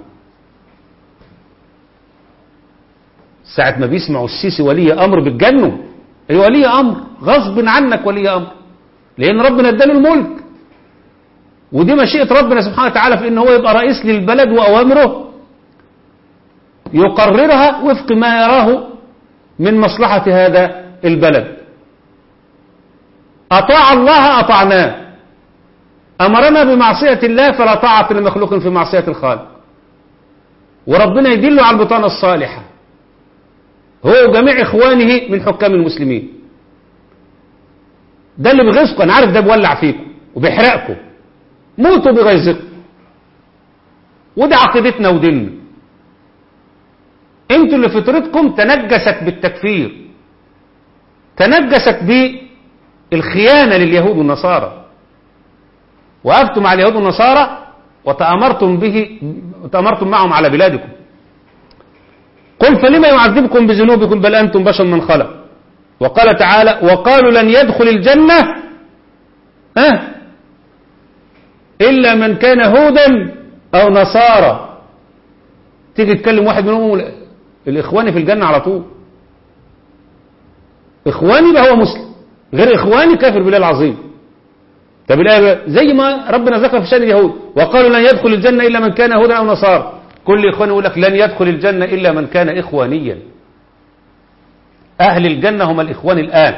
ساعة ما بيسمعوا السيسي ولي أمر بتجنوا أي ولي أمر غصب عنك ولي أمر لأن ربنا اداله الملك ودي مشيئة ربنا سبحانه وتعالى في ان هو يبقى رئيس للبلد وأوامره يقررها وفق ما يراه من مصلحة هذا البلد أطاع الله أطعناه أمرنا بمعصية الله فلا طاعة لمخلوق في معصية الخالق وربنا يدل على البطانة الصالحة هو وجميع إخوانه من حكام المسلمين ده اللي بيغيظكم أنا عارف ده بيولع فيكم وبيحرقكم موتوا بغيظكم ودي عقيدتنا وديننا انتوا اللي فطرتكم تنجست بالتكفير تنجست بالخيانة لليهود والنصارى وقفتم مع اليهود والنصارى وتأمرتم به وتأمرتم معهم على بلادكم قل فلما يعذبكم بذنوبكم بل أنتم بشر من خلق وقال تعالى وقالوا لن يدخل الجنة ها إلا من كان هودا أو نصارى تيجي تكلم واحد منهم الإخواني في الجنة على طول إخواني بقى هو مسلم غير إخواني كافر بالله العظيم طب الآية زي ما ربنا ذكر في شأن اليهود وقالوا لن يدخل الجنة إلا من كان هودا أو نصارى كل إخواني يقول لك لن يدخل الجنة إلا من كان إخوانيا أهل الجنة هم الإخوان الآن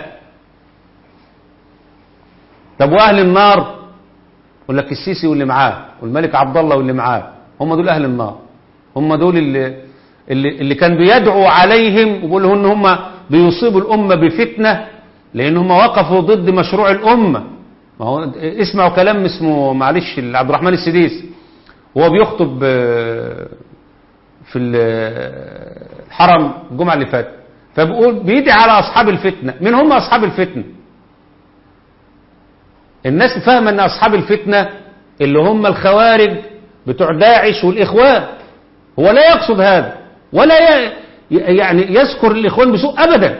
طب وأهل النار يقول لك السيسي واللي معاه والملك عبد الله واللي معاه هم دول أهل النار هم دول اللي, اللي, اللي كان بيدعو عليهم ويقول ان هم بيصيبوا الأمة بفتنة لأن هم وقفوا ضد مشروع الأمة ما هو اسمعوا كلام اسمه معلش عبد الرحمن السديس وهو بيخطب في الحرم الجمعة اللي فاتت فبيقول بيدعي على أصحاب الفتنة من هم أصحاب الفتنة الناس فاهمة أن أصحاب الفتنة اللي هم الخوارج بتوع داعش والإخوان هو لا يقصد هذا ولا يعني يذكر الإخوان بسوء أبدا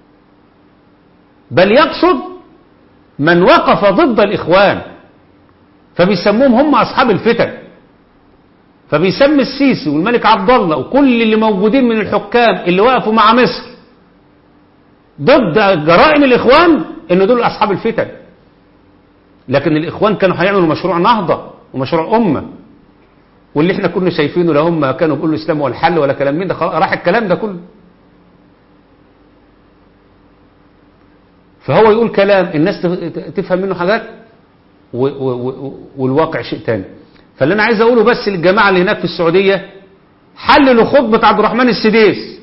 بل يقصد من وقف ضد الإخوان فبيسموهم هم أصحاب الفتن فبيسمي السيسي والملك عبد الله وكل اللي موجودين من الحكام اللي وقفوا مع مصر ضد جرائم الإخوان إن دول أصحاب الفتن لكن الإخوان كانوا هيعملوا مشروع نهضة ومشروع أمة واللي احنا كنا شايفينه لا هم كانوا بيقولوا الإسلام هو الحل ولا كلام مين ده راح الكلام ده كله فهو يقول كلام الناس تفهم منه حاجات والواقع شيء تاني فاللي انا عايز اقوله بس للجماعة اللي هناك في السعودية حللوا خطبة عبد الرحمن السديس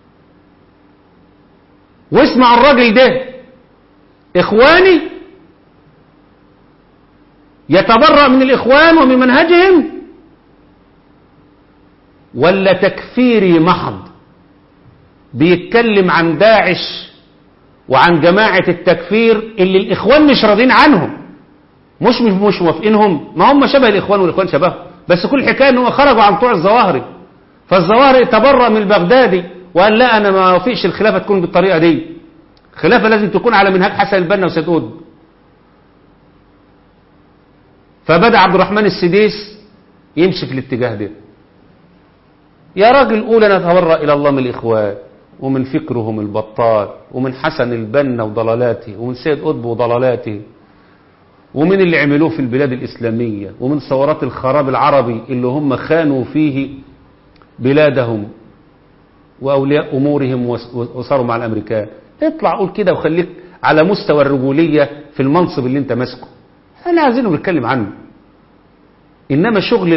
واسمع الراجل ده اخواني يتبرأ من الاخوان ومن منهجهم ولا تكفيري محض بيتكلم عن داعش وعن جماعة التكفير اللي الإخوان مش راضين عنهم مش مش مش موافقينهم ما هم شبه الإخوان والإخوان شبههم بس كل حكاية إن هم خرجوا عن طوع الظواهري فالظواهري تبرأ من البغدادي وقال لا أنا ما وافقش الخلافة تكون بالطريقة دي الخلافة لازم تكون على منهج حسن البنا وسيد قطب فبدأ عبد الرحمن السديس يمشي في الاتجاه ده يا راجل قول أنا أتبرأ إلى الله من الإخوان ومن فكرهم البطال ومن حسن البنا وضلالاته ومن سيد قطب وضلالاته ومن اللي عملوه في البلاد الإسلامية ومن ثورات الخراب العربي اللي هم خانوا فيه بلادهم وأولياء أمورهم وصاروا مع الأمريكان اطلع قول كده وخليك على مستوى الرجولية في المنصب اللي انت ماسكه انا عايزينه نتكلم عنه إنما شغل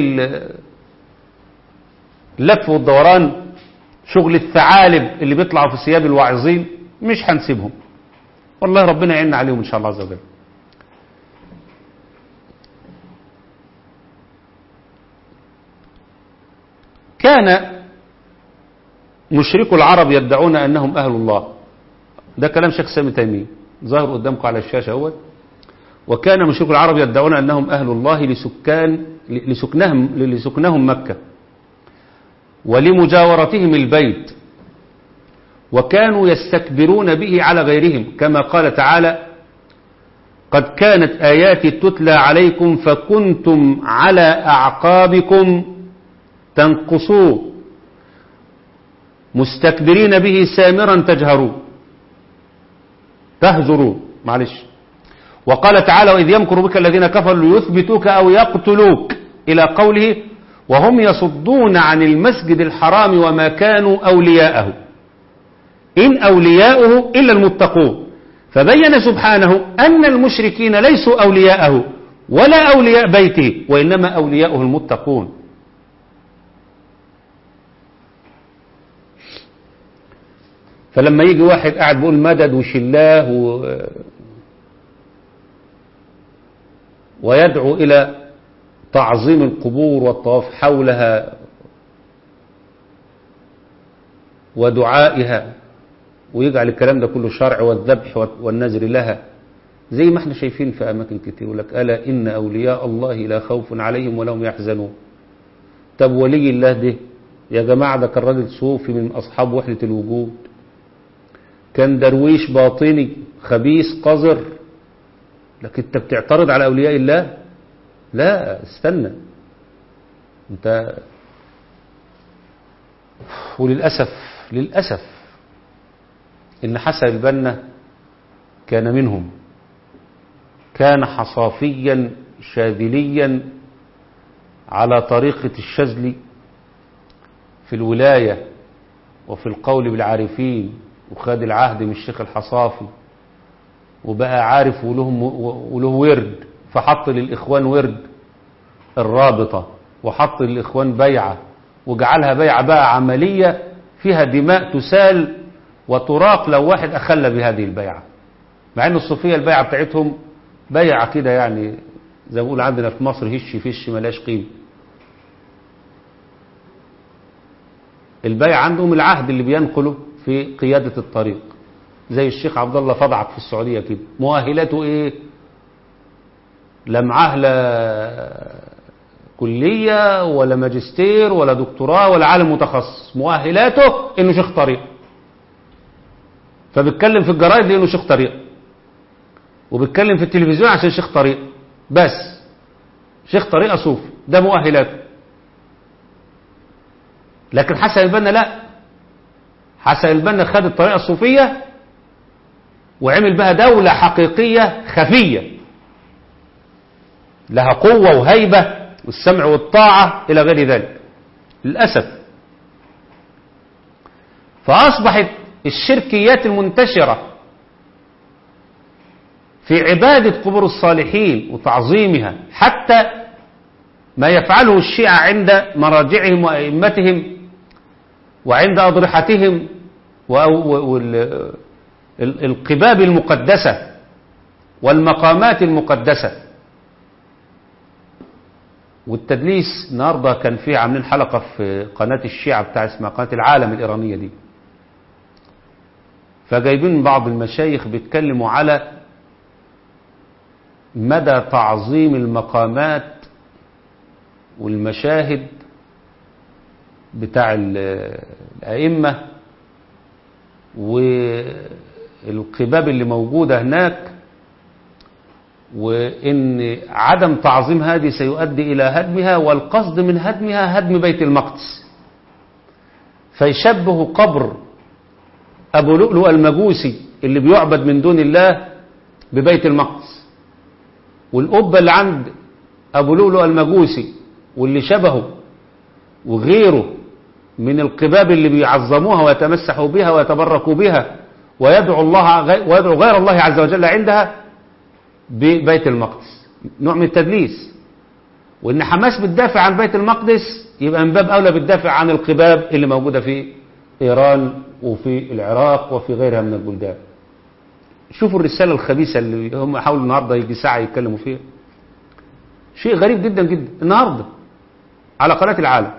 اللف والدوران شغل الثعالب اللي بيطلعوا في ثياب الواعظين مش هنسيبهم والله ربنا يعيننا عليهم إن شاء الله عز وجل كان مشركو العرب يدعون أنهم أهل الله ده كلام شيخ سامي تيمية ظاهر قدامكم على الشاشة اهوت وكان مشركو العرب يدعون أنهم أهل الله لسكان لسكنهم, لسكنهم مكة ولمجاورتهم البيت وكانوا يستكبرون به على غيرهم كما قال تعالى قد كانت آياتي تتلى عليكم فكنتم على أعقابكم تنقصون مستكبرين به سامرا تجهرون تهجرون معلش وقال تعالى وإذ يمكر بك الذين كفروا ليثبتوك أو يقتلوك إلى قوله وهم يصدون عن المسجد الحرام وما كانوا أولياءه إن أولياؤه إلا المتقون فبين سبحانه أن المشركين ليسوا أولياءه ولا أولياء بيته وإنما أولياؤه المتقون فلما يجي واحد قاعد بيقول مدد وشلاه و... ويدعو إلى تعظيم القبور والطواف حولها ودعائها ويجعل الكلام ده كله شرع والذبح والنذر لها زي ما احنا شايفين في أماكن كتير يقول لك ألا إن أولياء الله لا خوف عليهم ولا هم يحزنون طب ولي الله ده يا جماعة ده كان راجل صوفي من أصحاب وحدة الوجود كان درويش باطني خبيث قذر لكن انت بتعترض على أولياء الله لا استنى انت وللأسف للأسف إن حسن البنا كان منهم كان حصافيا شاذليا على طريقة الشذل في الولاية وفي القول بالعارفين وخد العهد من الشيخ الحصافي وبقى عارف وله, وله ورد فحط للإخوان ورد الرابطة وحط للإخوان بيعة وجعلها بيعة بقى عملية فيها دماء تسال وتراق لو واحد أخل بهذه البيعة مع أن الصوفية البيعة بتاعتهم بيعة كده يعني زي ما بقول عندنا في مصر هش فيش ملاش قيمة البيع عندهم العهد اللي بينقله في قيادة الطريق زي الشيخ عبد الله فضعك في السعودية كده مؤهلاته ايه لا معاه لا كلية ولا ماجستير ولا دكتوراه ولا عالم متخصص مؤهلاته انه شيخ طريق فبيتكلم في الجرايد لانه شيخ طريق وبيتكلم في التلفزيون عشان شيخ طريق بس شيخ طريقة صوفي ده مؤهلاته لكن حسن البنا لا حسن البنا خد الطريقة الصوفية وعمل بها دولة حقيقية خفية لها قوة وهيبة والسمع والطاعة إلى غير ذلك للأسف فأصبحت الشركيات المنتشرة في عبادة قبور الصالحين وتعظيمها حتى ما يفعله الشيعة عند مراجعهم وأئمتهم وعند أضرحتهم والقباب المقدسة والمقامات المقدسة والتدليس النهاردة كان فيه عاملين حلقة في قناة الشيعة بتاع اسمها قناة العالم الإيرانية دي فجايبين بعض المشايخ بيتكلموا على مدى تعظيم المقامات والمشاهد بتاع الأئمة والقباب اللي موجودة هناك وإن عدم تعظيم هذه سيؤدي إلى هدمها والقصد من هدمها هدم بيت المقدس فيشبه قبر أبو لؤلؤ المجوسي اللي بيعبد من دون الله ببيت المقدس والقبة اللي عند أبو لؤلؤ المجوسي واللي شبهه وغيره من القباب اللي بيعظموها ويتمسحوا بها ويتبركوا بها ويدعو الله ويدعو غير الله عز وجل عندها ببيت المقدس نوع من التدليس وان حماس بتدافع عن بيت المقدس يبقى من باب اولى بتدافع عن القباب اللي موجوده في ايران وفي العراق وفي غيرها من البلدان شوفوا الرساله الخبيثه اللي هم حاولوا النهارده يجي ساعه يتكلموا فيها شيء غريب جدا جدا النهارده على قناه العالم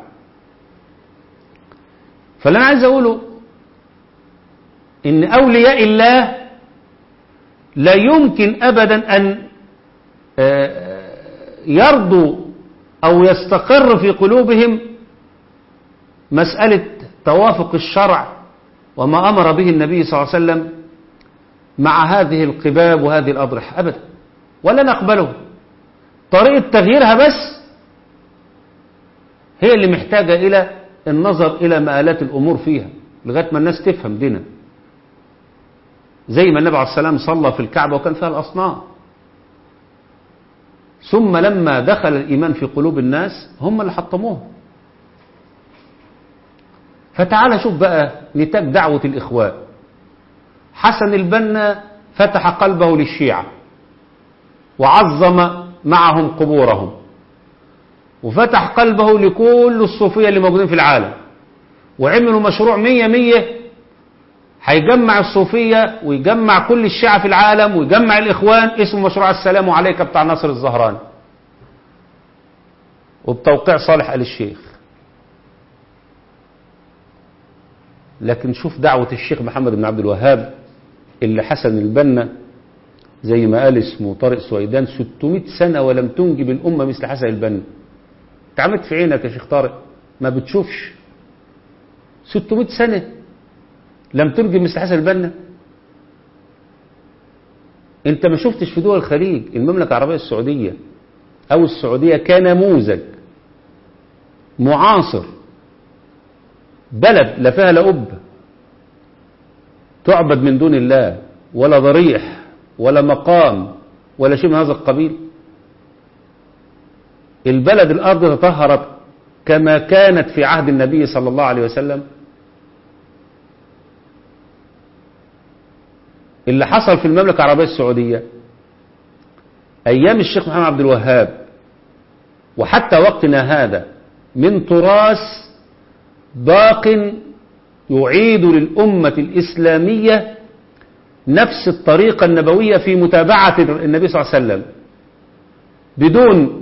فاللي انا عايز اقوله ان اولياء الله لا يمكن ابدا ان يرضوا أو يستقر في قلوبهم مسألة توافق الشرع وما أمر به النبي صلى الله عليه وسلم مع هذه القباب وهذه الأضرحة أبدا ولا نقبله طريقة تغييرها بس هي اللي محتاجة إلى النظر إلى مآلات الأمور فيها لغاية ما الناس تفهم دينها زي ما النبي عليه السلام صلى في الكعبة وكان فيها الأصنام ثم لما دخل الإيمان في قلوب الناس هم اللي حطموه فتعال شوف بقى نتاج دعوة الإخوان حسن البنا فتح قلبه للشيعة وعظم معهم قبورهم وفتح قلبه لكل الصوفية اللي موجودين في العالم وعملوا مشروع مية مية هيجمع الصوفية ويجمع كل الشيعة في العالم ويجمع الإخوان اسمه مشروع السلام عليك بتاع ناصر الزهراني وبتوقيع صالح آل الشيخ لكن شوف دعوة الشيخ محمد بن عبد الوهاب اللي حسن البنا زي ما قال اسمه طارق سويدان 600 سنة ولم تنجب الأمة مثل حسن البنا اتعملت في عينك يا شيخ طارق ما بتشوفش 600 سنة لم تنجب مثل حسن البنا انت ما شفتش في دول الخليج المملكة العربية السعودية او السعودية كنموذج معاصر بلد لا فيها لا أب تعبد من دون الله ولا ضريح ولا مقام ولا شيء من هذا القبيل البلد الأرض تطهرت كما كانت في عهد النبي صلى الله عليه وسلم اللي حصل في المملكة العربية السعودية أيام الشيخ محمد عبد الوهاب وحتى وقتنا هذا من تراث باق يعيد للأمة الإسلامية نفس الطريقة النبوية في متابعة النبي صلى الله عليه وسلم بدون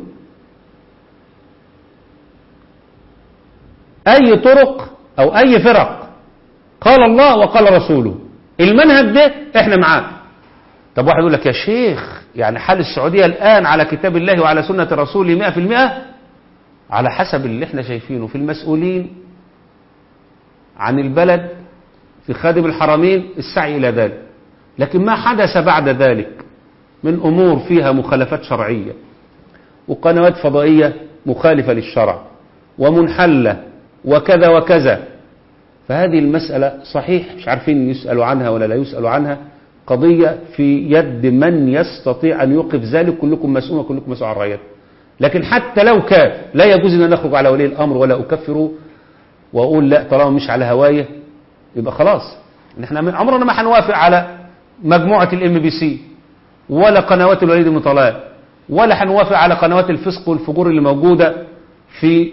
أي طرق أو أي فرق قال الله وقال رسوله المنهج ده احنا معاه طب واحد يقول لك يا شيخ يعني حال السعودية الآن على كتاب الله وعلى سنة رسوله مئة في المئة على حسب اللي احنا شايفينه في المسؤولين عن البلد في خادم الحرمين السعي إلى ذلك لكن ما حدث بعد ذلك من أمور فيها مخالفات شرعية وقنوات فضائية مخالفة للشرع ومنحلة وكذا وكذا فهذه المسألة صحيح مش عارفين يسألوا عنها ولا لا يسألوا عنها قضية في يد من يستطيع أن يوقف ذلك كلكم مسؤول وكلكم مسؤول عن رعيته لكن حتى لو كان لا يجوز أن نخرج على ولي الأمر ولا أكفره وأقول لا طالما مش على هواية يبقى خلاص نحن عمرنا ما هنوافق على مجموعة الام بي سي ولا قنوات الوليد بن طلال ولا هنوافق على قنوات الفسق والفجور اللي موجودة في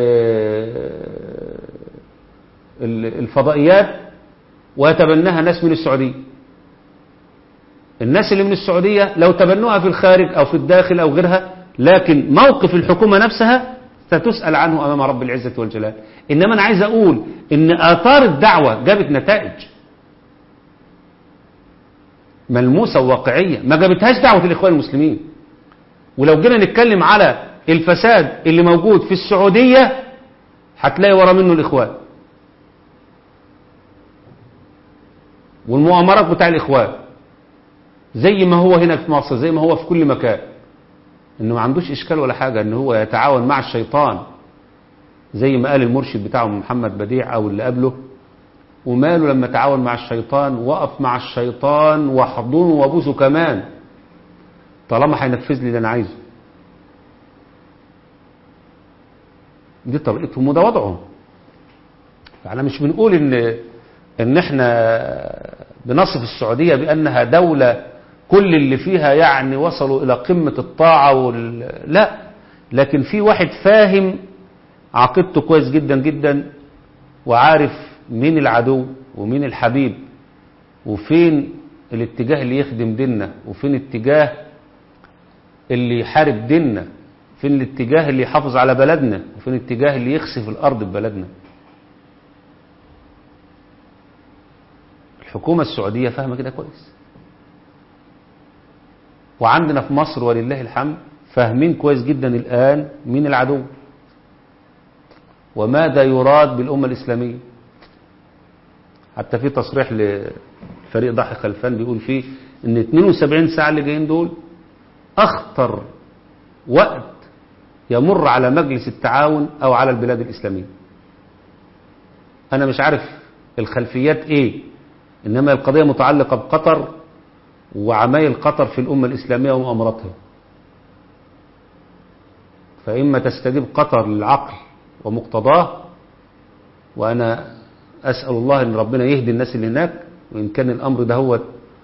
الفضائيات ويتبناها ناس من السعودية الناس اللي من السعودية لو تبنوها في الخارج أو في الداخل أو غيرها لكن موقف الحكومة نفسها ستسأل عنه أمام رب العزة والجلال إنما أنا عايز أقول إن آثار الدعوة جابت نتائج ملموسة وواقعية ما جابتهاش دعوة الإخوان المسلمين ولو جينا نتكلم على الفساد اللي موجود في السعودية هتلاقي ورا منه الإخوان والمؤامرات بتاع الإخوان زي ما هو هنا في مصر زي ما هو في كل مكان انه ما عندوش اشكال ولا حاجة ان هو يتعاون مع الشيطان زي ما قال المرشد بتاعه محمد بديع او اللي قبله وماله لما تعاون مع الشيطان وقف مع الشيطان واحضنه وابوسه كمان طالما هينفذ لي اللي انا عايزه دي طريقتهم وده وضعهم فاحنا مش بنقول ان ان احنا بنصف السعودية بانها دولة كل اللي فيها يعني وصلوا الى قمة الطاعة وال... لا لكن في واحد فاهم عقيدته كويس جدا جدا وعارف مين العدو ومين الحبيب وفين الاتجاه اللي يخدم ديننا وفين الاتجاه اللي يحارب ديننا فين الاتجاه اللي يحافظ على بلدنا وفين الاتجاه اللي يخسف الارض ببلدنا الحكومة السعودية فاهمة كده كويس وعندنا في مصر ولله الحمد فاهمين كويس جدا الآن مين العدو وماذا يراد بالأمة الإسلامية حتى في تصريح لفريق ضحي خلفان بيقول فيه ان 72 ساعة اللي جايين دول اخطر وقت يمر على مجلس التعاون او على البلاد الاسلامية انا مش عارف الخلفيات ايه انما القضية متعلقة بقطر وعمايل قطر في الامة الاسلامية ومؤامراتها فاما تستجيب قطر للعقل ومقتضاه وانا اسأل الله ان ربنا يهدي الناس اللي هناك وان كان الامر ده هو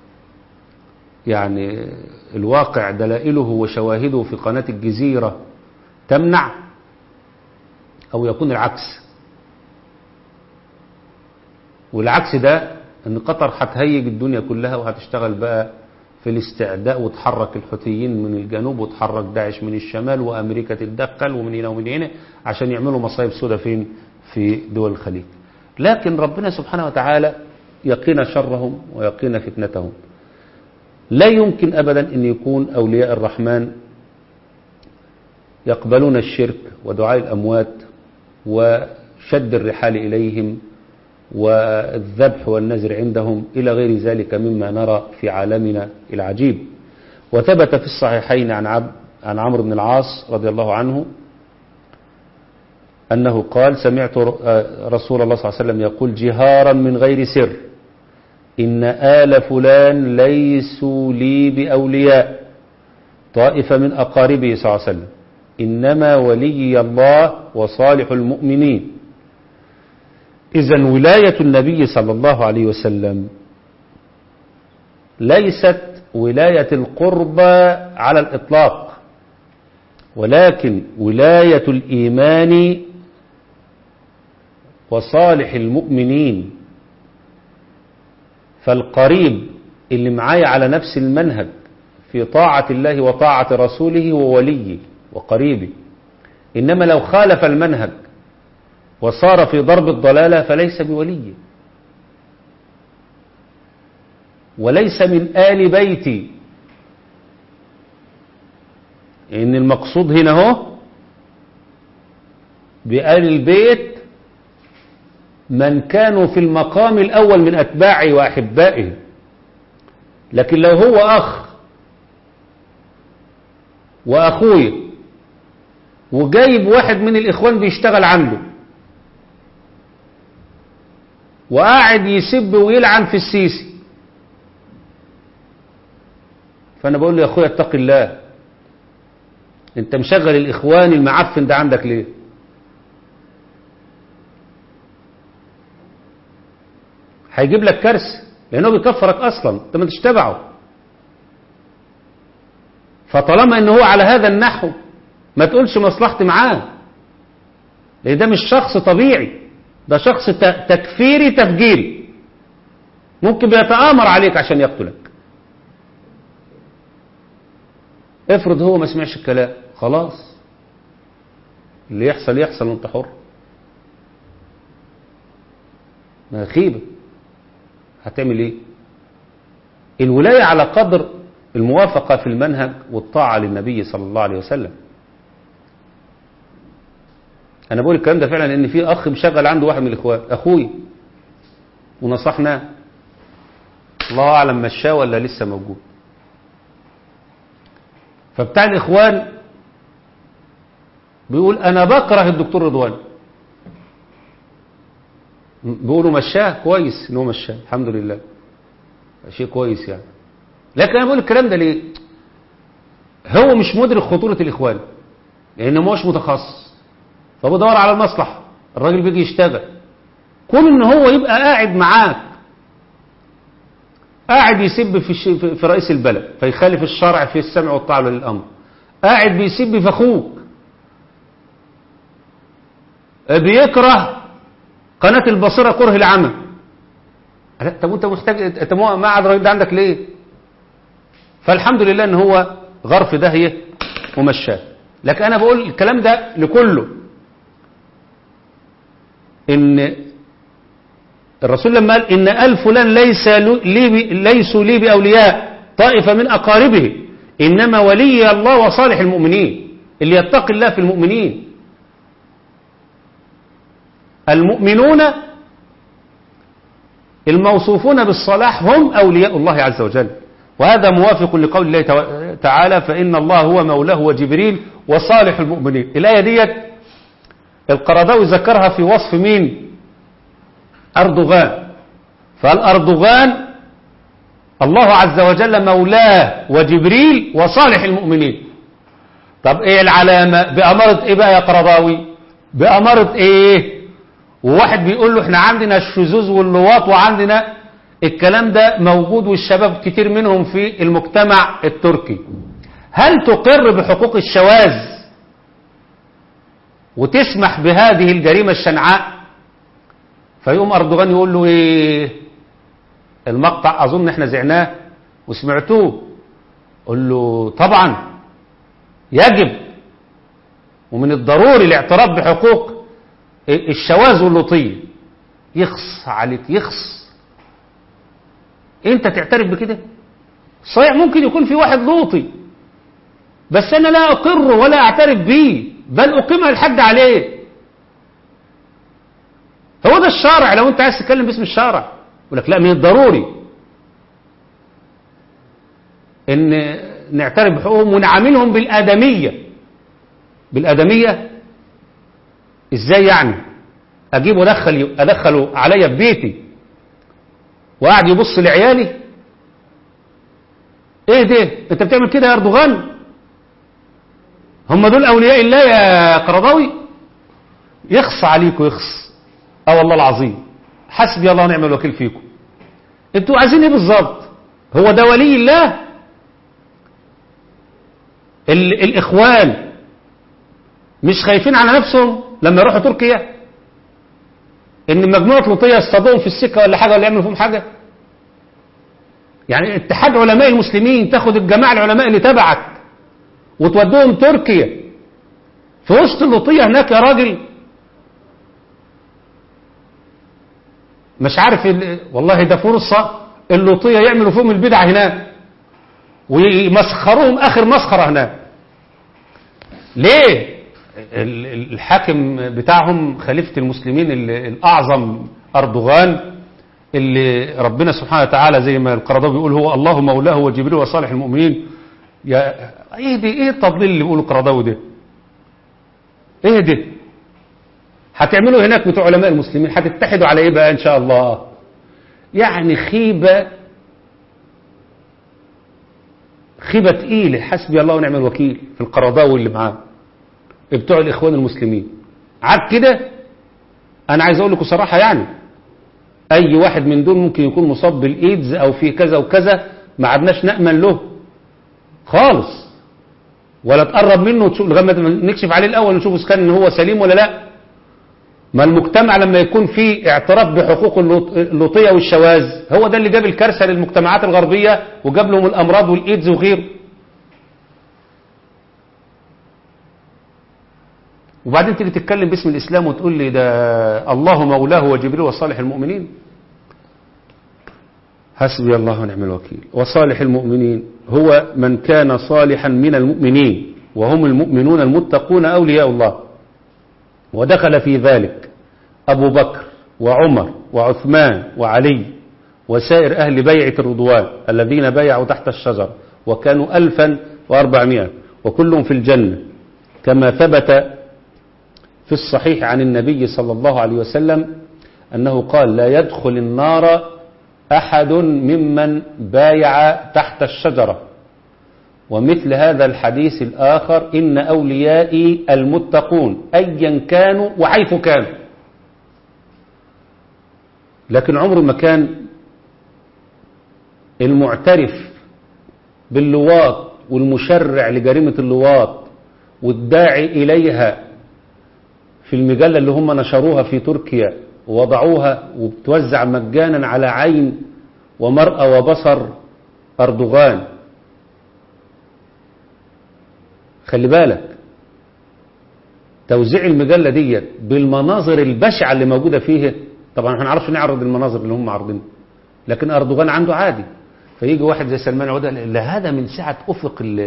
يعني الواقع دلائله وشواهده في قناة الجزيرة تمنع أو يكون العكس والعكس ده أن قطر هتهيج الدنيا كلها وهتشتغل بقى في الاستعداء وتحرك الحوثيين من الجنوب وتحرك داعش من الشمال وأمريكا تتدخل ومن هنا ومن هنا عشان يعملوا مصايب سودة فين في دول الخليج لكن ربنا سبحانه وتعالى يقينا شرهم ويقينا فتنتهم لا يمكن أبدا أن يكون أولياء الرحمن يقبلون الشرك ودعاء الأموات وشد الرحال إليهم والذبح والنزر عندهم إلى غير ذلك مما نرى في عالمنا العجيب وثبت في الصحيحين عن, عب عن عمرو بن العاص رضي الله عنه أنه قال سمعت رسول الله صلى الله عليه وسلم يقول جهارا من غير سر إن آل فلان ليسوا لي بأولياء طائفة من أقاربه صلى الله عليه وسلم إنما ولي الله وصالح المؤمنين إذا ولاية النبي صلى الله عليه وسلم ليست ولاية القربى على الإطلاق ولكن ولاية الإيمان وصالح المؤمنين فالقريب اللي معايا على نفس المنهج في طاعة الله وطاعة رسوله هو ولي وقريبي إنما لو خالف المنهج وصار في ضرب الضلالة فليس بولي وليس من آل بيتي إن المقصود هنا هو بآل البيت من كانوا في المقام الأول من أتباعه وأحبائه لكن لو هو أخ وأخوي وجايب واحد من الإخوان بيشتغل عنده وقاعد يسب ويلعن في السيسي فأنا بقول له يا أخويا اتق الله انت مشغل الإخوان المعفن ده عندك ليه هيجيب لك كارثه لانه بيكفرك اصلا انت ما تتبعه فطالما ان هو على هذا النحو ما تقولش مصلحتي معاه لان ده مش شخص طبيعي ده شخص تكفيري تفجيري ممكن بيتآمر عليك عشان يقتلك افرض هو ما سمعش الكلام خلاص اللي يحصل يحصل وانت حر ما خيبه هتعمل ايه الولاية على قدر الموافقة في المنهج والطاعة للنبي صلى الله عليه وسلم انا بقول الكلام ده فعلا ان في اخ مشغل عنده واحد من الاخوان اخوي ونصحناه الله اعلم مشاه ولا لسه موجود فبتاع الاخوان بيقول انا بكره الدكتور رضوان بيقولوا مشاه كويس ان هو مشاه الحمد لله شيء كويس يعني لكن انا بقول الكلام ده ليه هو مش مدرك خطورة الاخوان لانه مش متخصص فبدور على المصلحة الراجل بيجي يشتغل كون ان هو يبقى قاعد معاك قاعد يسب في, الش... في رئيس البلد فيخالف الشرع في السمع والطاعة للامر قاعد بيسب في اخوك بيكره قناة البصيرة كره العمى لا طب انت محتاج انت قاعد الراجل ده عندك ليه فالحمد لله ان هو غرف داهية ومشاه لكن انا بقول الكلام ده لكله ان الرسول لما قال ان ال فلان ليس لي ليسوا لي باولياء طائفة من اقاربه إنما ولي الله وصالح المؤمنين اللي يتقي الله في المؤمنين المؤمنون الموصوفون بالصلاح هم أولياء الله عز وجل وهذا موافق لقول الله تعالى فإن الله هو مولاه وجبريل وصالح المؤمنين الآية ديت القرضاوي ذكرها في وصف مين أردوغان فالأردوغان الله عز وجل مولاه وجبريل وصالح المؤمنين طب ايه العلامة بأمارة ايه بقى يا قرضاوي بأمارة ايه وواحد بيقول له احنا عندنا الشذوذ واللواط وعندنا الكلام ده موجود والشباب كتير منهم في المجتمع التركي هل تقر بحقوق الشواذ وتسمح بهذه الجريمة الشنعاء فيقوم أردوغان يقول له ايه المقطع أظن احنا زعناه وسمعتوه قل له طبعا يجب ومن الضروري الاعتراف بحقوق الشواذ واللوطية يخص عليك يخص انت تعترف بكده صحيح ممكن يكون في واحد لوطي بس انا لا اقر ولا اعترف به بل اقيم الحد عليه هو ده الشارع لو انت عايز تتكلم باسم الشارع يقول لك لا من الضروري ان نعترف بحقوقهم ونعاملهم بالادميه بالادميه ازاي يعني اجيب وادخل ادخله عليا في بيتي وقاعد يبص لعيالي ايه ده انت بتعمل كده يا اردوغان هم دول اولياء الله يا قرضاوي يخص عليكم يخص اه والله العظيم حسبي الله ونعم الوكيل فيكم انتوا عايزين ايه بالظبط هو ده ولي الله ال الاخوان مش خايفين على نفسهم لما يروحوا تركيا ان مجموعه لوطيه يصطادوهم في السكه ولا حاجه ولا يعملوا فيهم حاجه يعني اتحاد علماء المسلمين تاخد الجماعه العلماء اللي تبعك وتودوهم تركيا في وسط اللوطيه هناك يا راجل مش عارف والله ده فرصه اللوطيه يعملوا فيهم البدع هناك ويمسخروهم اخر مسخره هناك ليه الحاكم بتاعهم خليفة المسلمين الأعظم أردوغان اللي ربنا سبحانه وتعالى زي ما القرضاوي بيقول هو الله مولاه وجبريل وصالح المؤمنين يا ايه دي ايه التضليل اللي بيقوله القرضاوي ده ايه ده هتعملوا هناك بتوع علماء المسلمين هتتحدوا على ايه بقى ان شاء الله يعني خيبة خيبة تقيلة حسبي الله ونعم الوكيل في القرضاوي اللي معاه بتوع الإخوان المسلمين عاد كده أنا عايز أقول لكم صراحة يعني أي واحد من دول ممكن يكون مصاب بالإيدز أو في كذا وكذا ما عدناش نأمن له خالص ولا تقرب منه وتشوف لغايه ما نكشف عليه الأول نشوف إذا كان هو سليم ولا لا ما المجتمع لما يكون فيه اعتراف بحقوق اللوطية والشواذ هو ده اللي جاب الكارثة للمجتمعات الغربية وجاب لهم الأمراض والإيدز وغيره وبعدين تيجي تتكلم باسم الإسلام وتقول لي ده الله مولاه وجبريل وصالح المؤمنين حسبي الله ونعم الوكيل وصالح المؤمنين هو من كان صالحا من المؤمنين وهم المؤمنون المتقون أولياء الله ودخل في ذلك أبو بكر وعمر وعثمان وعلي وسائر أهل بيعة الرضوان الذين بايعوا تحت الشجر وكانوا ألفا وأربعمائة وكلهم في الجنة كما ثبت في الصحيح عن النبي صلى الله عليه وسلم أنه قال لا يدخل النار أحد ممن بايع تحت الشجرة ومثل هذا الحديث الآخر إن أوليائي المتقون أيا كانوا وحيث كانوا لكن عمر ما كان المعترف باللواط والمشرع لجريمة اللواط والداعي إليها في المجلة اللي هم نشروها في تركيا ووضعوها وبتوزع مجانا على عين ومرأة وبصر أردوغان خلي بالك توزيع المجلة دي بالمناظر البشعة اللي موجودة فيه طبعا احنا نعرفش نعرض المناظر اللي هم عارضينها لكن أردوغان عنده عادي فيجي واحد زي سلمان عودة لا هذا من سعة أفق ال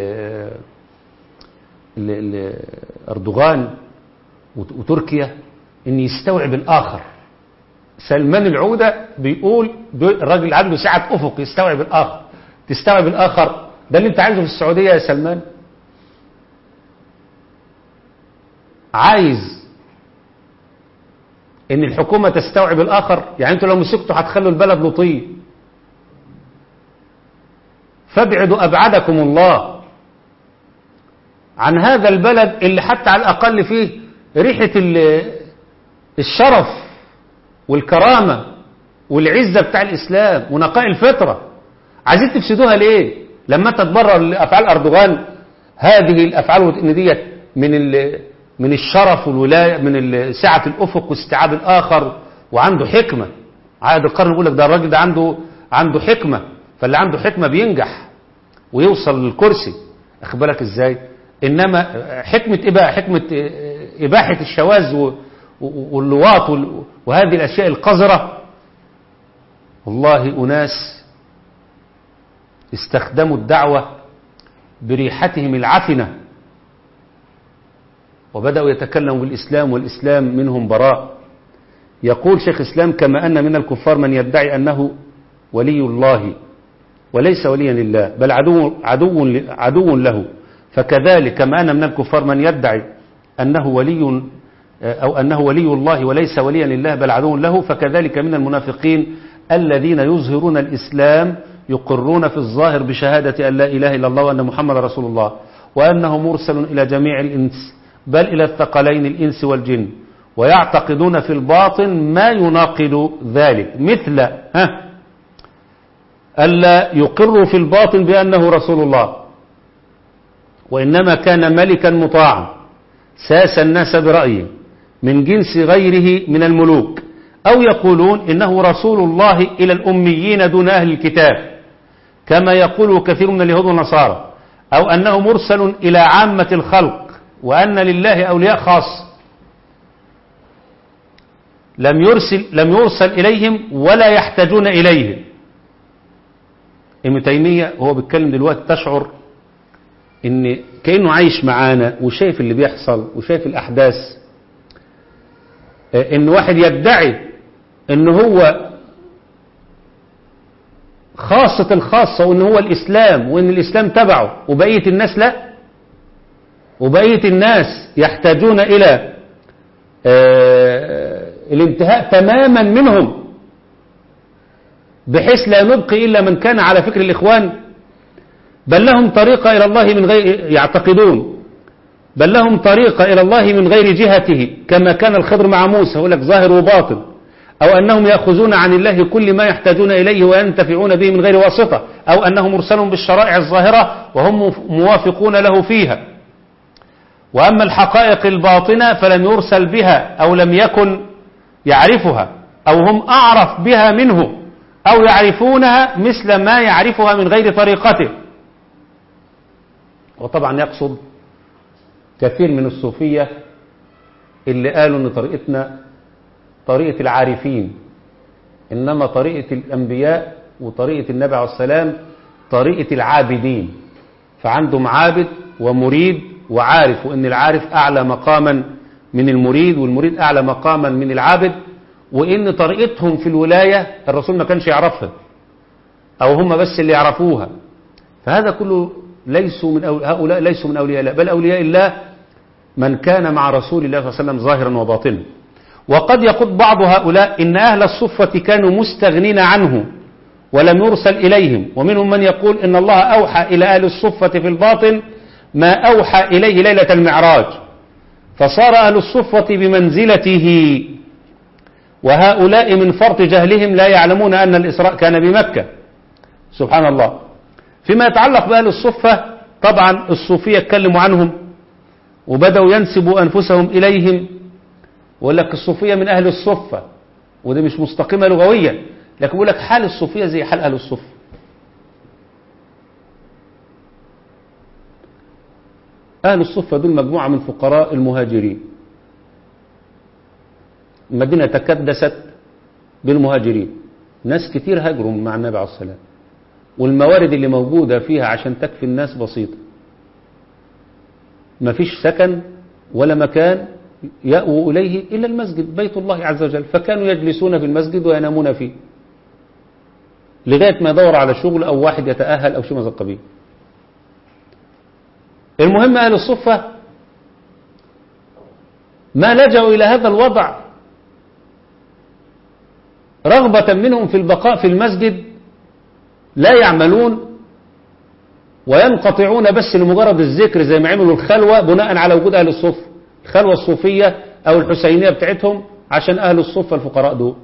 ال ال أردوغان وت- وتركيا إن يستوعب الآخر سلمان العودة بيقول دو- الراجل عنده سعة أفق يستوعب الآخر تستوعب الآخر ده اللي أنت عايزه في السعودية يا سلمان عايز ان الحكومة تستوعب الاخر يعني انتوا لو مسكتوا هتخلوا البلد لطيه فابعدوا ابعدكم الله عن هذا البلد اللي حتى على الاقل فيه ريحة ال- الشرف والكرامة والعزة بتاع الاسلام ونقاء الفطرة عايزين تفسدوها ليه لما تتبرر لافعال اردوغان هذه الافعال ان ديت من ال- من الشرف والولايه من ال- سعه الافق واستيعاب الاخر وعنده حكمه عهد القرن يقول لك ده الراجل ده عنده عنده حكمه فاللي عنده حكمه بينجح ويوصل للكرسي اخد بالك ازاي انما حكمه ايه بقى حكمه اباحه الشواذ و- و- واللواط وال- وهذه الاشياء القذره والله اناس استخدموا الدعوه بريحتهم العفنه وبدأوا يتكلموا بالإسلام والإسلام منهم براء يقول شيخ الإسلام كما أن من الكفار من يدعي أنه ولي الله وليس وليا لله بل عدو, عدو, عدو له فكذلك كما أن من الكفار من يدعي أنه ولي أو أنه ولي الله وليس وليا لله بل عدو له فكذلك من المنافقين الذين يظهرون الإسلام يقرون في الظاهر بشهادة أن لا إله إلا الله وأن محمد رسول الله وأنه مرسل إلى جميع الإنس بل إلى الثقلين الإنس والجن ويعتقدون في الباطن ما يناقض ذلك مثل ها ألا يقروا في الباطن بأنه رسول الله وإنما كان ملكا مطاعا ساس الناس برأيه من جنس غيره من الملوك أو يقولون إنه رسول الله إلى الأميين دون أهل الكتاب كما يقول كثير من اليهود والنصارى أو أنه مرسل إلى عامة الخلق وأن لله أولياء خاص لم يرسل, لم يرسل إليهم ولا يحتاجون إليه ابن تيمية هو بيتكلم دلوقتي تشعر ان كأنه عايش معانا وشايف اللي بيحصل وشايف الأحداث ان واحد يدعي ان هو خاصة الخاصة وان هو الإسلام وان الإسلام تبعه وبقية الناس لا وبقية الناس يحتاجون إلى آه الانتهاء تماما منهم بحيث لا نبقي إلا من كان على فكر الإخوان بل لهم طريقة إلى الله من غير يعتقدون بل لهم طريقة إلى الله من غير جهته كما كان الخضر مع موسى يقول لك ظاهر وباطن أو أنهم يأخذون عن الله كل ما يحتاجون إليه وينتفعون به من غير واسطة أو أنه مرسل بالشرائع الظاهرة وهم موافقون له فيها وأما الحقائق الباطنة فلم يرسل بها أو لم يكن يعرفها أو هم أعرف بها منه أو يعرفونها مثل ما يعرفها من غير طريقته وطبعا يقصد كثير من الصوفية اللي قالوا ان طريقتنا طريقة العارفين إنما طريقة الأنبياء وطريقة النبي عليه السلام طريقة العابدين فعندهم عابد ومريد وعارف وإن العارف أعلى مقاما من المريد والمريد أعلى مقاما من العابد وإن طريقتهم في الولاية الرسول ما كانش يعرفها أو هم بس اللي يعرفوها فهذا كله ليسوا من أول هؤلاء ليسوا من أولياء الله بل أولياء الله من كان مع رسول الله صلى الله عليه وسلم ظاهرا وباطنا وقد يقول بعض هؤلاء إن أهل الصفة كانوا مستغنين عنه ولم يرسل إليهم ومنهم من يقول إن الله أوحى إلى أهل الصفة في الباطن ما أوحى إليه ليلة المعراج فصار أهل الصفة بمنزلته وهؤلاء من فرط جهلهم لا يعلمون أن الإسراء كان بمكة سبحان الله فيما يتعلق بأهل الصفة طبعا الصوفية اتكلموا عنهم وبدأوا ينسبوا أنفسهم إليهم ويقول لك الصوفية من أهل الصفة وده مش مستقيمة لغويا لكن بيقول لك حال الصوفية زي حال أهل الصفة أهل الصفة دول مجموعة من فقراء المهاجرين المدينة تكدست بالمهاجرين ناس كتير هاجروا مع النبي عليه السلام والموارد اللي موجودة فيها عشان تكفي الناس بسيطة ما فيش سكن ولا مكان يأووا إليه إلا المسجد بيت الله عز وجل فكانوا يجلسون في المسجد وينامون فيه لغاية ما يدور على شغل أو واحد يتأهل أو شيء من هذا القبيل المهم أهل الصفة ما لجأوا إلى هذا الوضع رغبة منهم في البقاء في المسجد لا يعملون وينقطعون بس لمجرد الذكر زي ما عملوا الخلوة بناء على وجود أهل الصفة الخلوة الصوفية أو الحسينية بتاعتهم عشان أهل الصفة الفقراء دول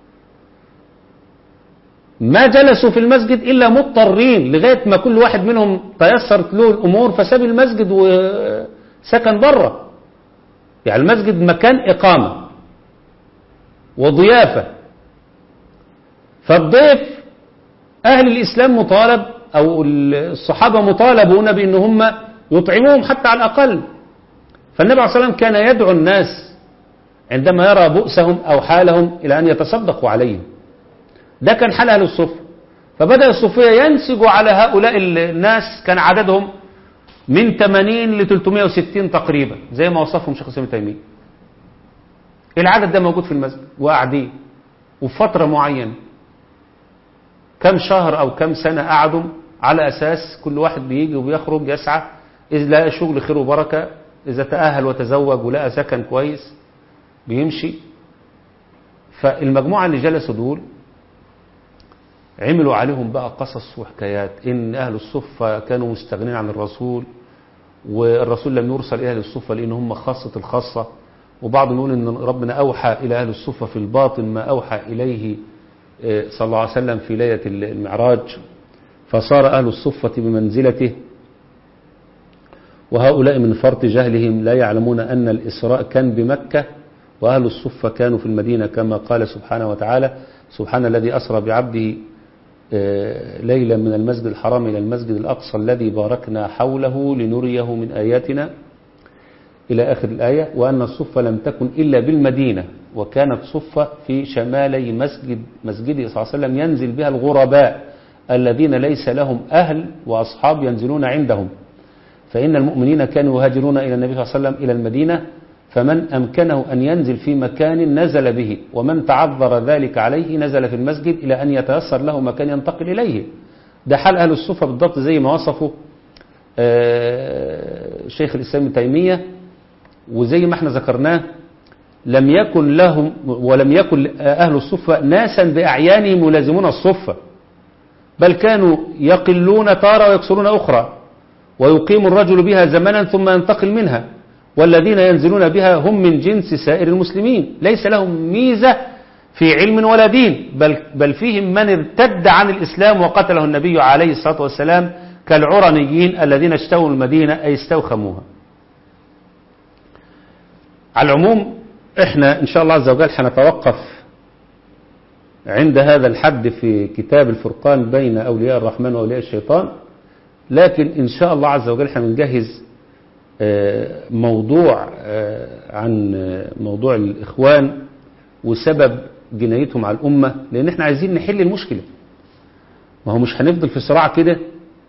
ما جلسوا في المسجد إلا مضطرين لغاية ما كل واحد منهم تيسرت له الأمور فساب المسجد وسكن بره يعني المسجد مكان إقامة وضيافة فالضيف أهل الإسلام مطالب أو الصحابة مطالبون بأن هم يطعموهم حتى على الأقل فالنبي عليه الصلاة والسلام كان يدعو الناس عندما يرى بؤسهم أو حالهم إلى أن يتصدقوا عليهم ده كان حال أهل الصفة فبدأ الصوفية ينسجوا على هؤلاء الناس كان عددهم من 80 ل 360 تقريبا زي ما وصفهم شيخ الإسلام تيمية العدد ده موجود في المسجد وقاعدين وفي فترة معينة كم شهر أو كم سنة قعدوا على أساس كل واحد بيجي وبيخرج يسعى إذا لقى شغل خير وبركة إذا تأهل وتزوج ولقى سكن كويس بيمشي فالمجموعة اللي جلسوا دول عملوا عليهم بقى قصص وحكايات إن أهل الصفة كانوا مستغنين عن الرسول والرسول لم يرسل إلى أهل الصفة لأن هم خاصة الخاصة وبعض يقول إن ربنا أوحى إلى أهل الصفة في الباطن ما أوحى إليه صلى الله عليه وسلم في ليلة المعراج فصار أهل الصفة بمنزلته وهؤلاء من فرط جهلهم لا يعلمون أن الإسراء كان بمكة وأهل الصفة كانوا في المدينة كما قال سبحانه وتعالى سبحان الذي أسرى بعبده ليلا من المسجد الحرام إلى المسجد الأقصى الذي باركنا حوله لنريه من آياتنا إلى آخر الآية وأن الصفة لم تكن إلا بالمدينة وكانت صفة في شمالي مسجد مسجده صلى الله عليه وسلم ينزل بها الغرباء الذين ليس لهم أهل وأصحاب ينزلون عندهم فإن المؤمنين كانوا يهاجرون إلى النبي صلى الله عليه وسلم إلى المدينة فمن أمكنه أن ينزل في مكان نزل به ومن تعذر ذلك عليه نزل في المسجد إلى أن يتيسر له مكان ينتقل إليه ده حال أهل الصفة بالضبط زي ما وصفه شيخ الإسلام ابن تيمية وزي ما احنا ذكرناه لم يكن لهم ولم يكن أهل الصفة ناسا بأعيانهم يلازمون الصفة بل كانوا يقلون تارة ويكسرون أخرى ويقيم الرجل بها زمنا ثم ينتقل منها والذين ينزلون بها هم من جنس سائر المسلمين ليس لهم ميزة في علم ولا دين بل, بل فيهم من ارتد عن الإسلام وقتله النبي عليه الصلاة والسلام كالعرنيين الذين اشتوا المدينة أي استوخموها على العموم احنا ان شاء الله عز وجل هنتوقف عند هذا الحد في كتاب الفرقان بين أولياء الرحمن وأولياء الشيطان لكن إن شاء الله عز وجل هنجهز موضوع عن موضوع الإخوان وسبب جنايتهم على الأمة لأن احنا عايزين نحل المشكلة ما هو مش هنفضل في صراع كده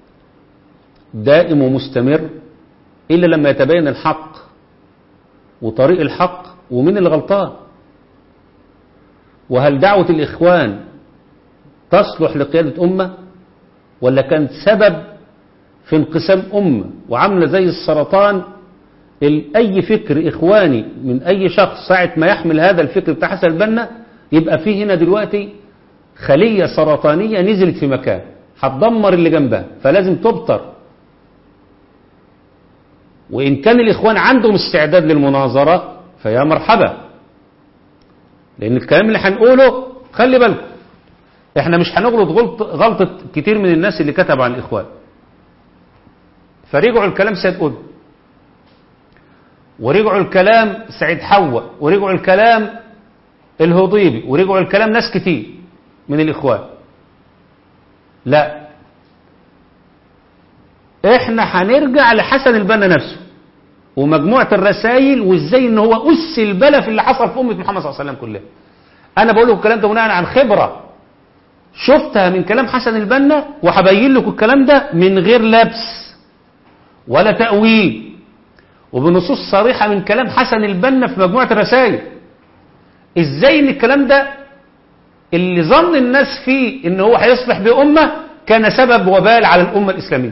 دائم ومستمر إلا لما يتبين الحق وطريق الحق ومين اللي غلطان وهل دعوة الإخوان تصلح لقيادة أمة ولا كانت سبب في انقسام أمة وعاملة زي السرطان أي فكر إخواني من أي شخص ساعة ما يحمل هذا الفكر بتاع حسن البنا يبقى فيه هنا دلوقتي خلية سرطانية نزلت في مكان هتدمر اللي جنبها فلازم تبطر وإن كان الإخوان عندهم استعداد للمناظرة فيا مرحبا لأن الكلام اللي هنقوله خلي بالكم احنا مش هنغلط غلط غلطة كتير من الناس اللي كتبوا عن الإخوان فرجعوا الكلام سيد قطب ورجعوا الكلام سعيد حواء ورجعوا الكلام الهضيبي ورجعوا الكلام ناس كتير من الإخوان لا احنا هنرجع لحسن البنا نفسه ومجموعة الرسائل وازاي ان هو أس البلا في اللي حصل في أمة محمد صلى الله عليه وسلم كلها انا بقول لكم الكلام ده بناء عن خبرة شفتها من كلام حسن البنا وهبين لكم الكلام ده من غير لبس ولا تأويل وبنصوص صريحة من كلام حسن البنا في مجموعة الرسائل ازاي ان الكلام ده اللي ظن الناس فيه ان هو هيصلح بأمة كان سبب وبال على الأمة الإسلامية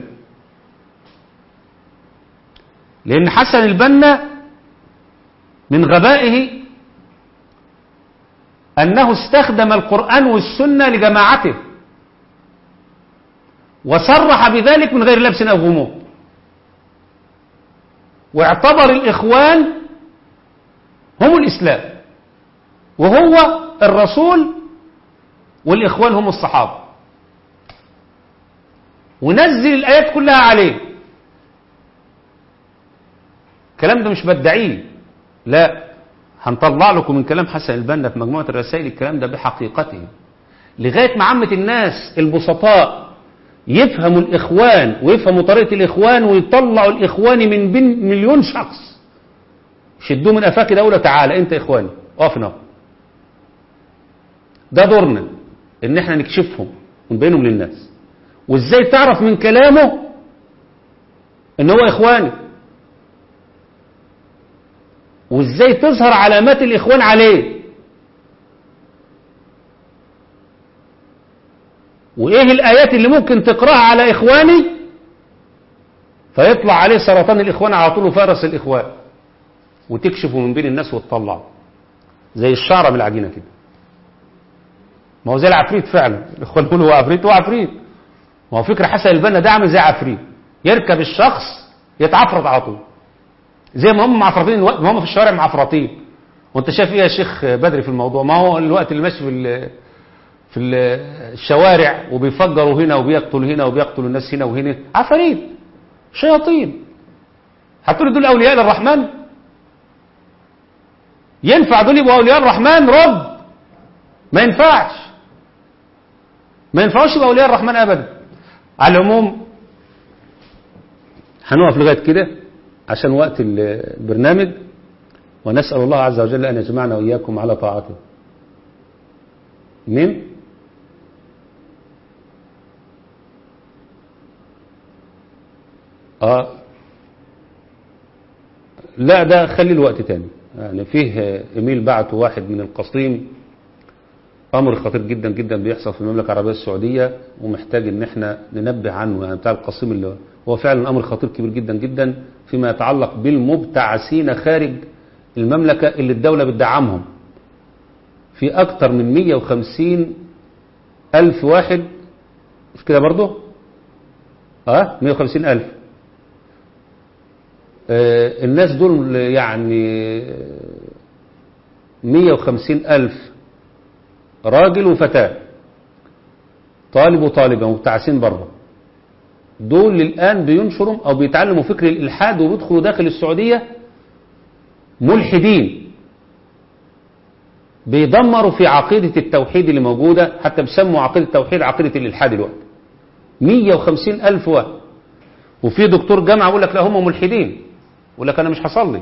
لأن حسن البنا من غبائه أنه استخدم القرآن والسنة لجماعته وصرح بذلك من غير لبس أو غموض واعتبر الإخوان هم الإسلام وهو الرسول والإخوان هم الصحابة ونزل الآيات كلها عليه الكلام ده مش بدعيه لا هنطلع لكم من كلام حسن البنا في مجموعة الرسائل الكلام ده بحقيقته لغاية ما عامة الناس البسطاء يفهموا الإخوان ويفهموا طريقة الإخوان ويطلعوا الإخوان من بين مليون شخص شدوه من أفاك دولة تعالى أنت إخواني اقفنا ده دورنا إن احنا نكشفهم ونبينهم للناس وإزاي تعرف من كلامه إن هو إخواني وإزاي تظهر علامات الإخوان عليه وإيه الآيات اللي ممكن تقرأها على إخواني فيطلع عليه سرطان الإخوان على طول فارس الإخوان وتكشفه من بين الناس وتطلعه زي الشعرة بالعجينة كده ما هو زي العفريت فعلا الإخوان يقولوا هو عفريت هو عفريت ما هو فكرة حسن البنا ده عامل زي عفريت يركب الشخص يتعفرط على طول زي ما هم معفرطين الوقت ما هم في الشوارع معفرطين وانت شايف ايه يا شيخ بدري في الموضوع ما هو الوقت اللي ماشي في في الشوارع وبيفجروا هنا وبيقتلوا هنا وبيقتلوا الناس هنا وهنا عفاريت شياطين هتقول دول اولياء للرحمن ينفع دول يبقوا اولياء الرحمن رد ما ينفعش ما ينفعوش يبقوا اولياء الرحمن ابدا على العموم هنقف لغايه كده عشان وقت البرنامج ونسأل الله عز وجل أن يجمعنا وإياكم على طاعته مين آه لا ده خلي الوقت تاني يعني فيه ايميل بعته واحد من القصيم امر خطير جدا جدا بيحصل في المملكه العربيه السعوديه ومحتاج ان احنا ننبه عنه يعني بتاع القصيم اللي هو فعلا امر خطير كبير جدا جدا فيما يتعلق بالمبتعثين خارج المملكه اللي الدوله بتدعمهم في اكتر من 150 الف واحد مش كده برضه اه 150 الف آه الناس دول يعني 150 الف راجل وفتاة طالب وطالبة مبتعثين بره دول الآن بينشروا أو بيتعلموا فكر الإلحاد وبيدخلوا داخل السعودية ملحدين بيدمروا في عقيدة التوحيد اللي موجودة حتى بيسموا عقيدة التوحيد عقيدة الإلحاد الوقت 150 ألف واحد وفي دكتور جامعة يقول لك لا هم ملحدين يقول لك أنا مش هصلي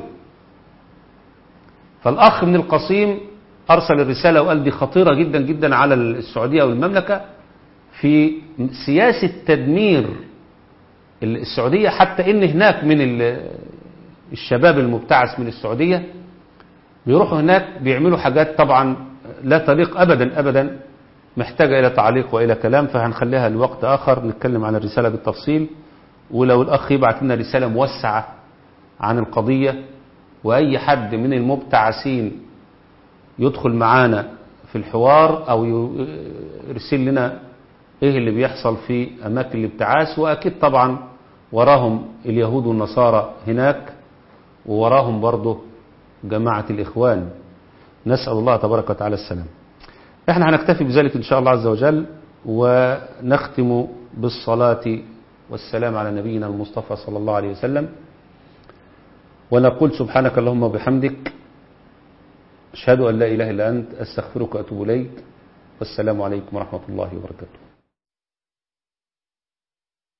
فالأخ من القصيم أرسل الرسالة وقال دي خطيرة جدا جدا على السعودية والمملكة في سياسة تدمير السعودية حتى إن هناك من الشباب المبتعث من السعودية بيروحوا هناك بيعملوا حاجات طبعا لا تليق أبدا أبدا محتاجة إلى تعليق وإلى كلام فهنخليها لوقت آخر نتكلم عن الرسالة بالتفصيل ولو الأخ يبعت لنا رسالة موسعة عن القضية وأي حد من المبتعثين يدخل معانا في الحوار أو يرسل لنا إيه اللي بيحصل في أماكن الابتعاث وأكيد طبعا وراهم اليهود والنصارى هناك ووراهم برضه جماعة الإخوان نسأل الله تبارك وتعالى السلام احنا هنكتفي بذلك إن شاء الله عز وجل ونختم بالصلاة والسلام على نبينا المصطفى صلى الله عليه وسلم ونقول سبحانك اللهم وبحمدك أشهد أن لا إله إلا أنت أستغفرك وأتوب إليك والسلام عليكم ورحمة الله وبركاته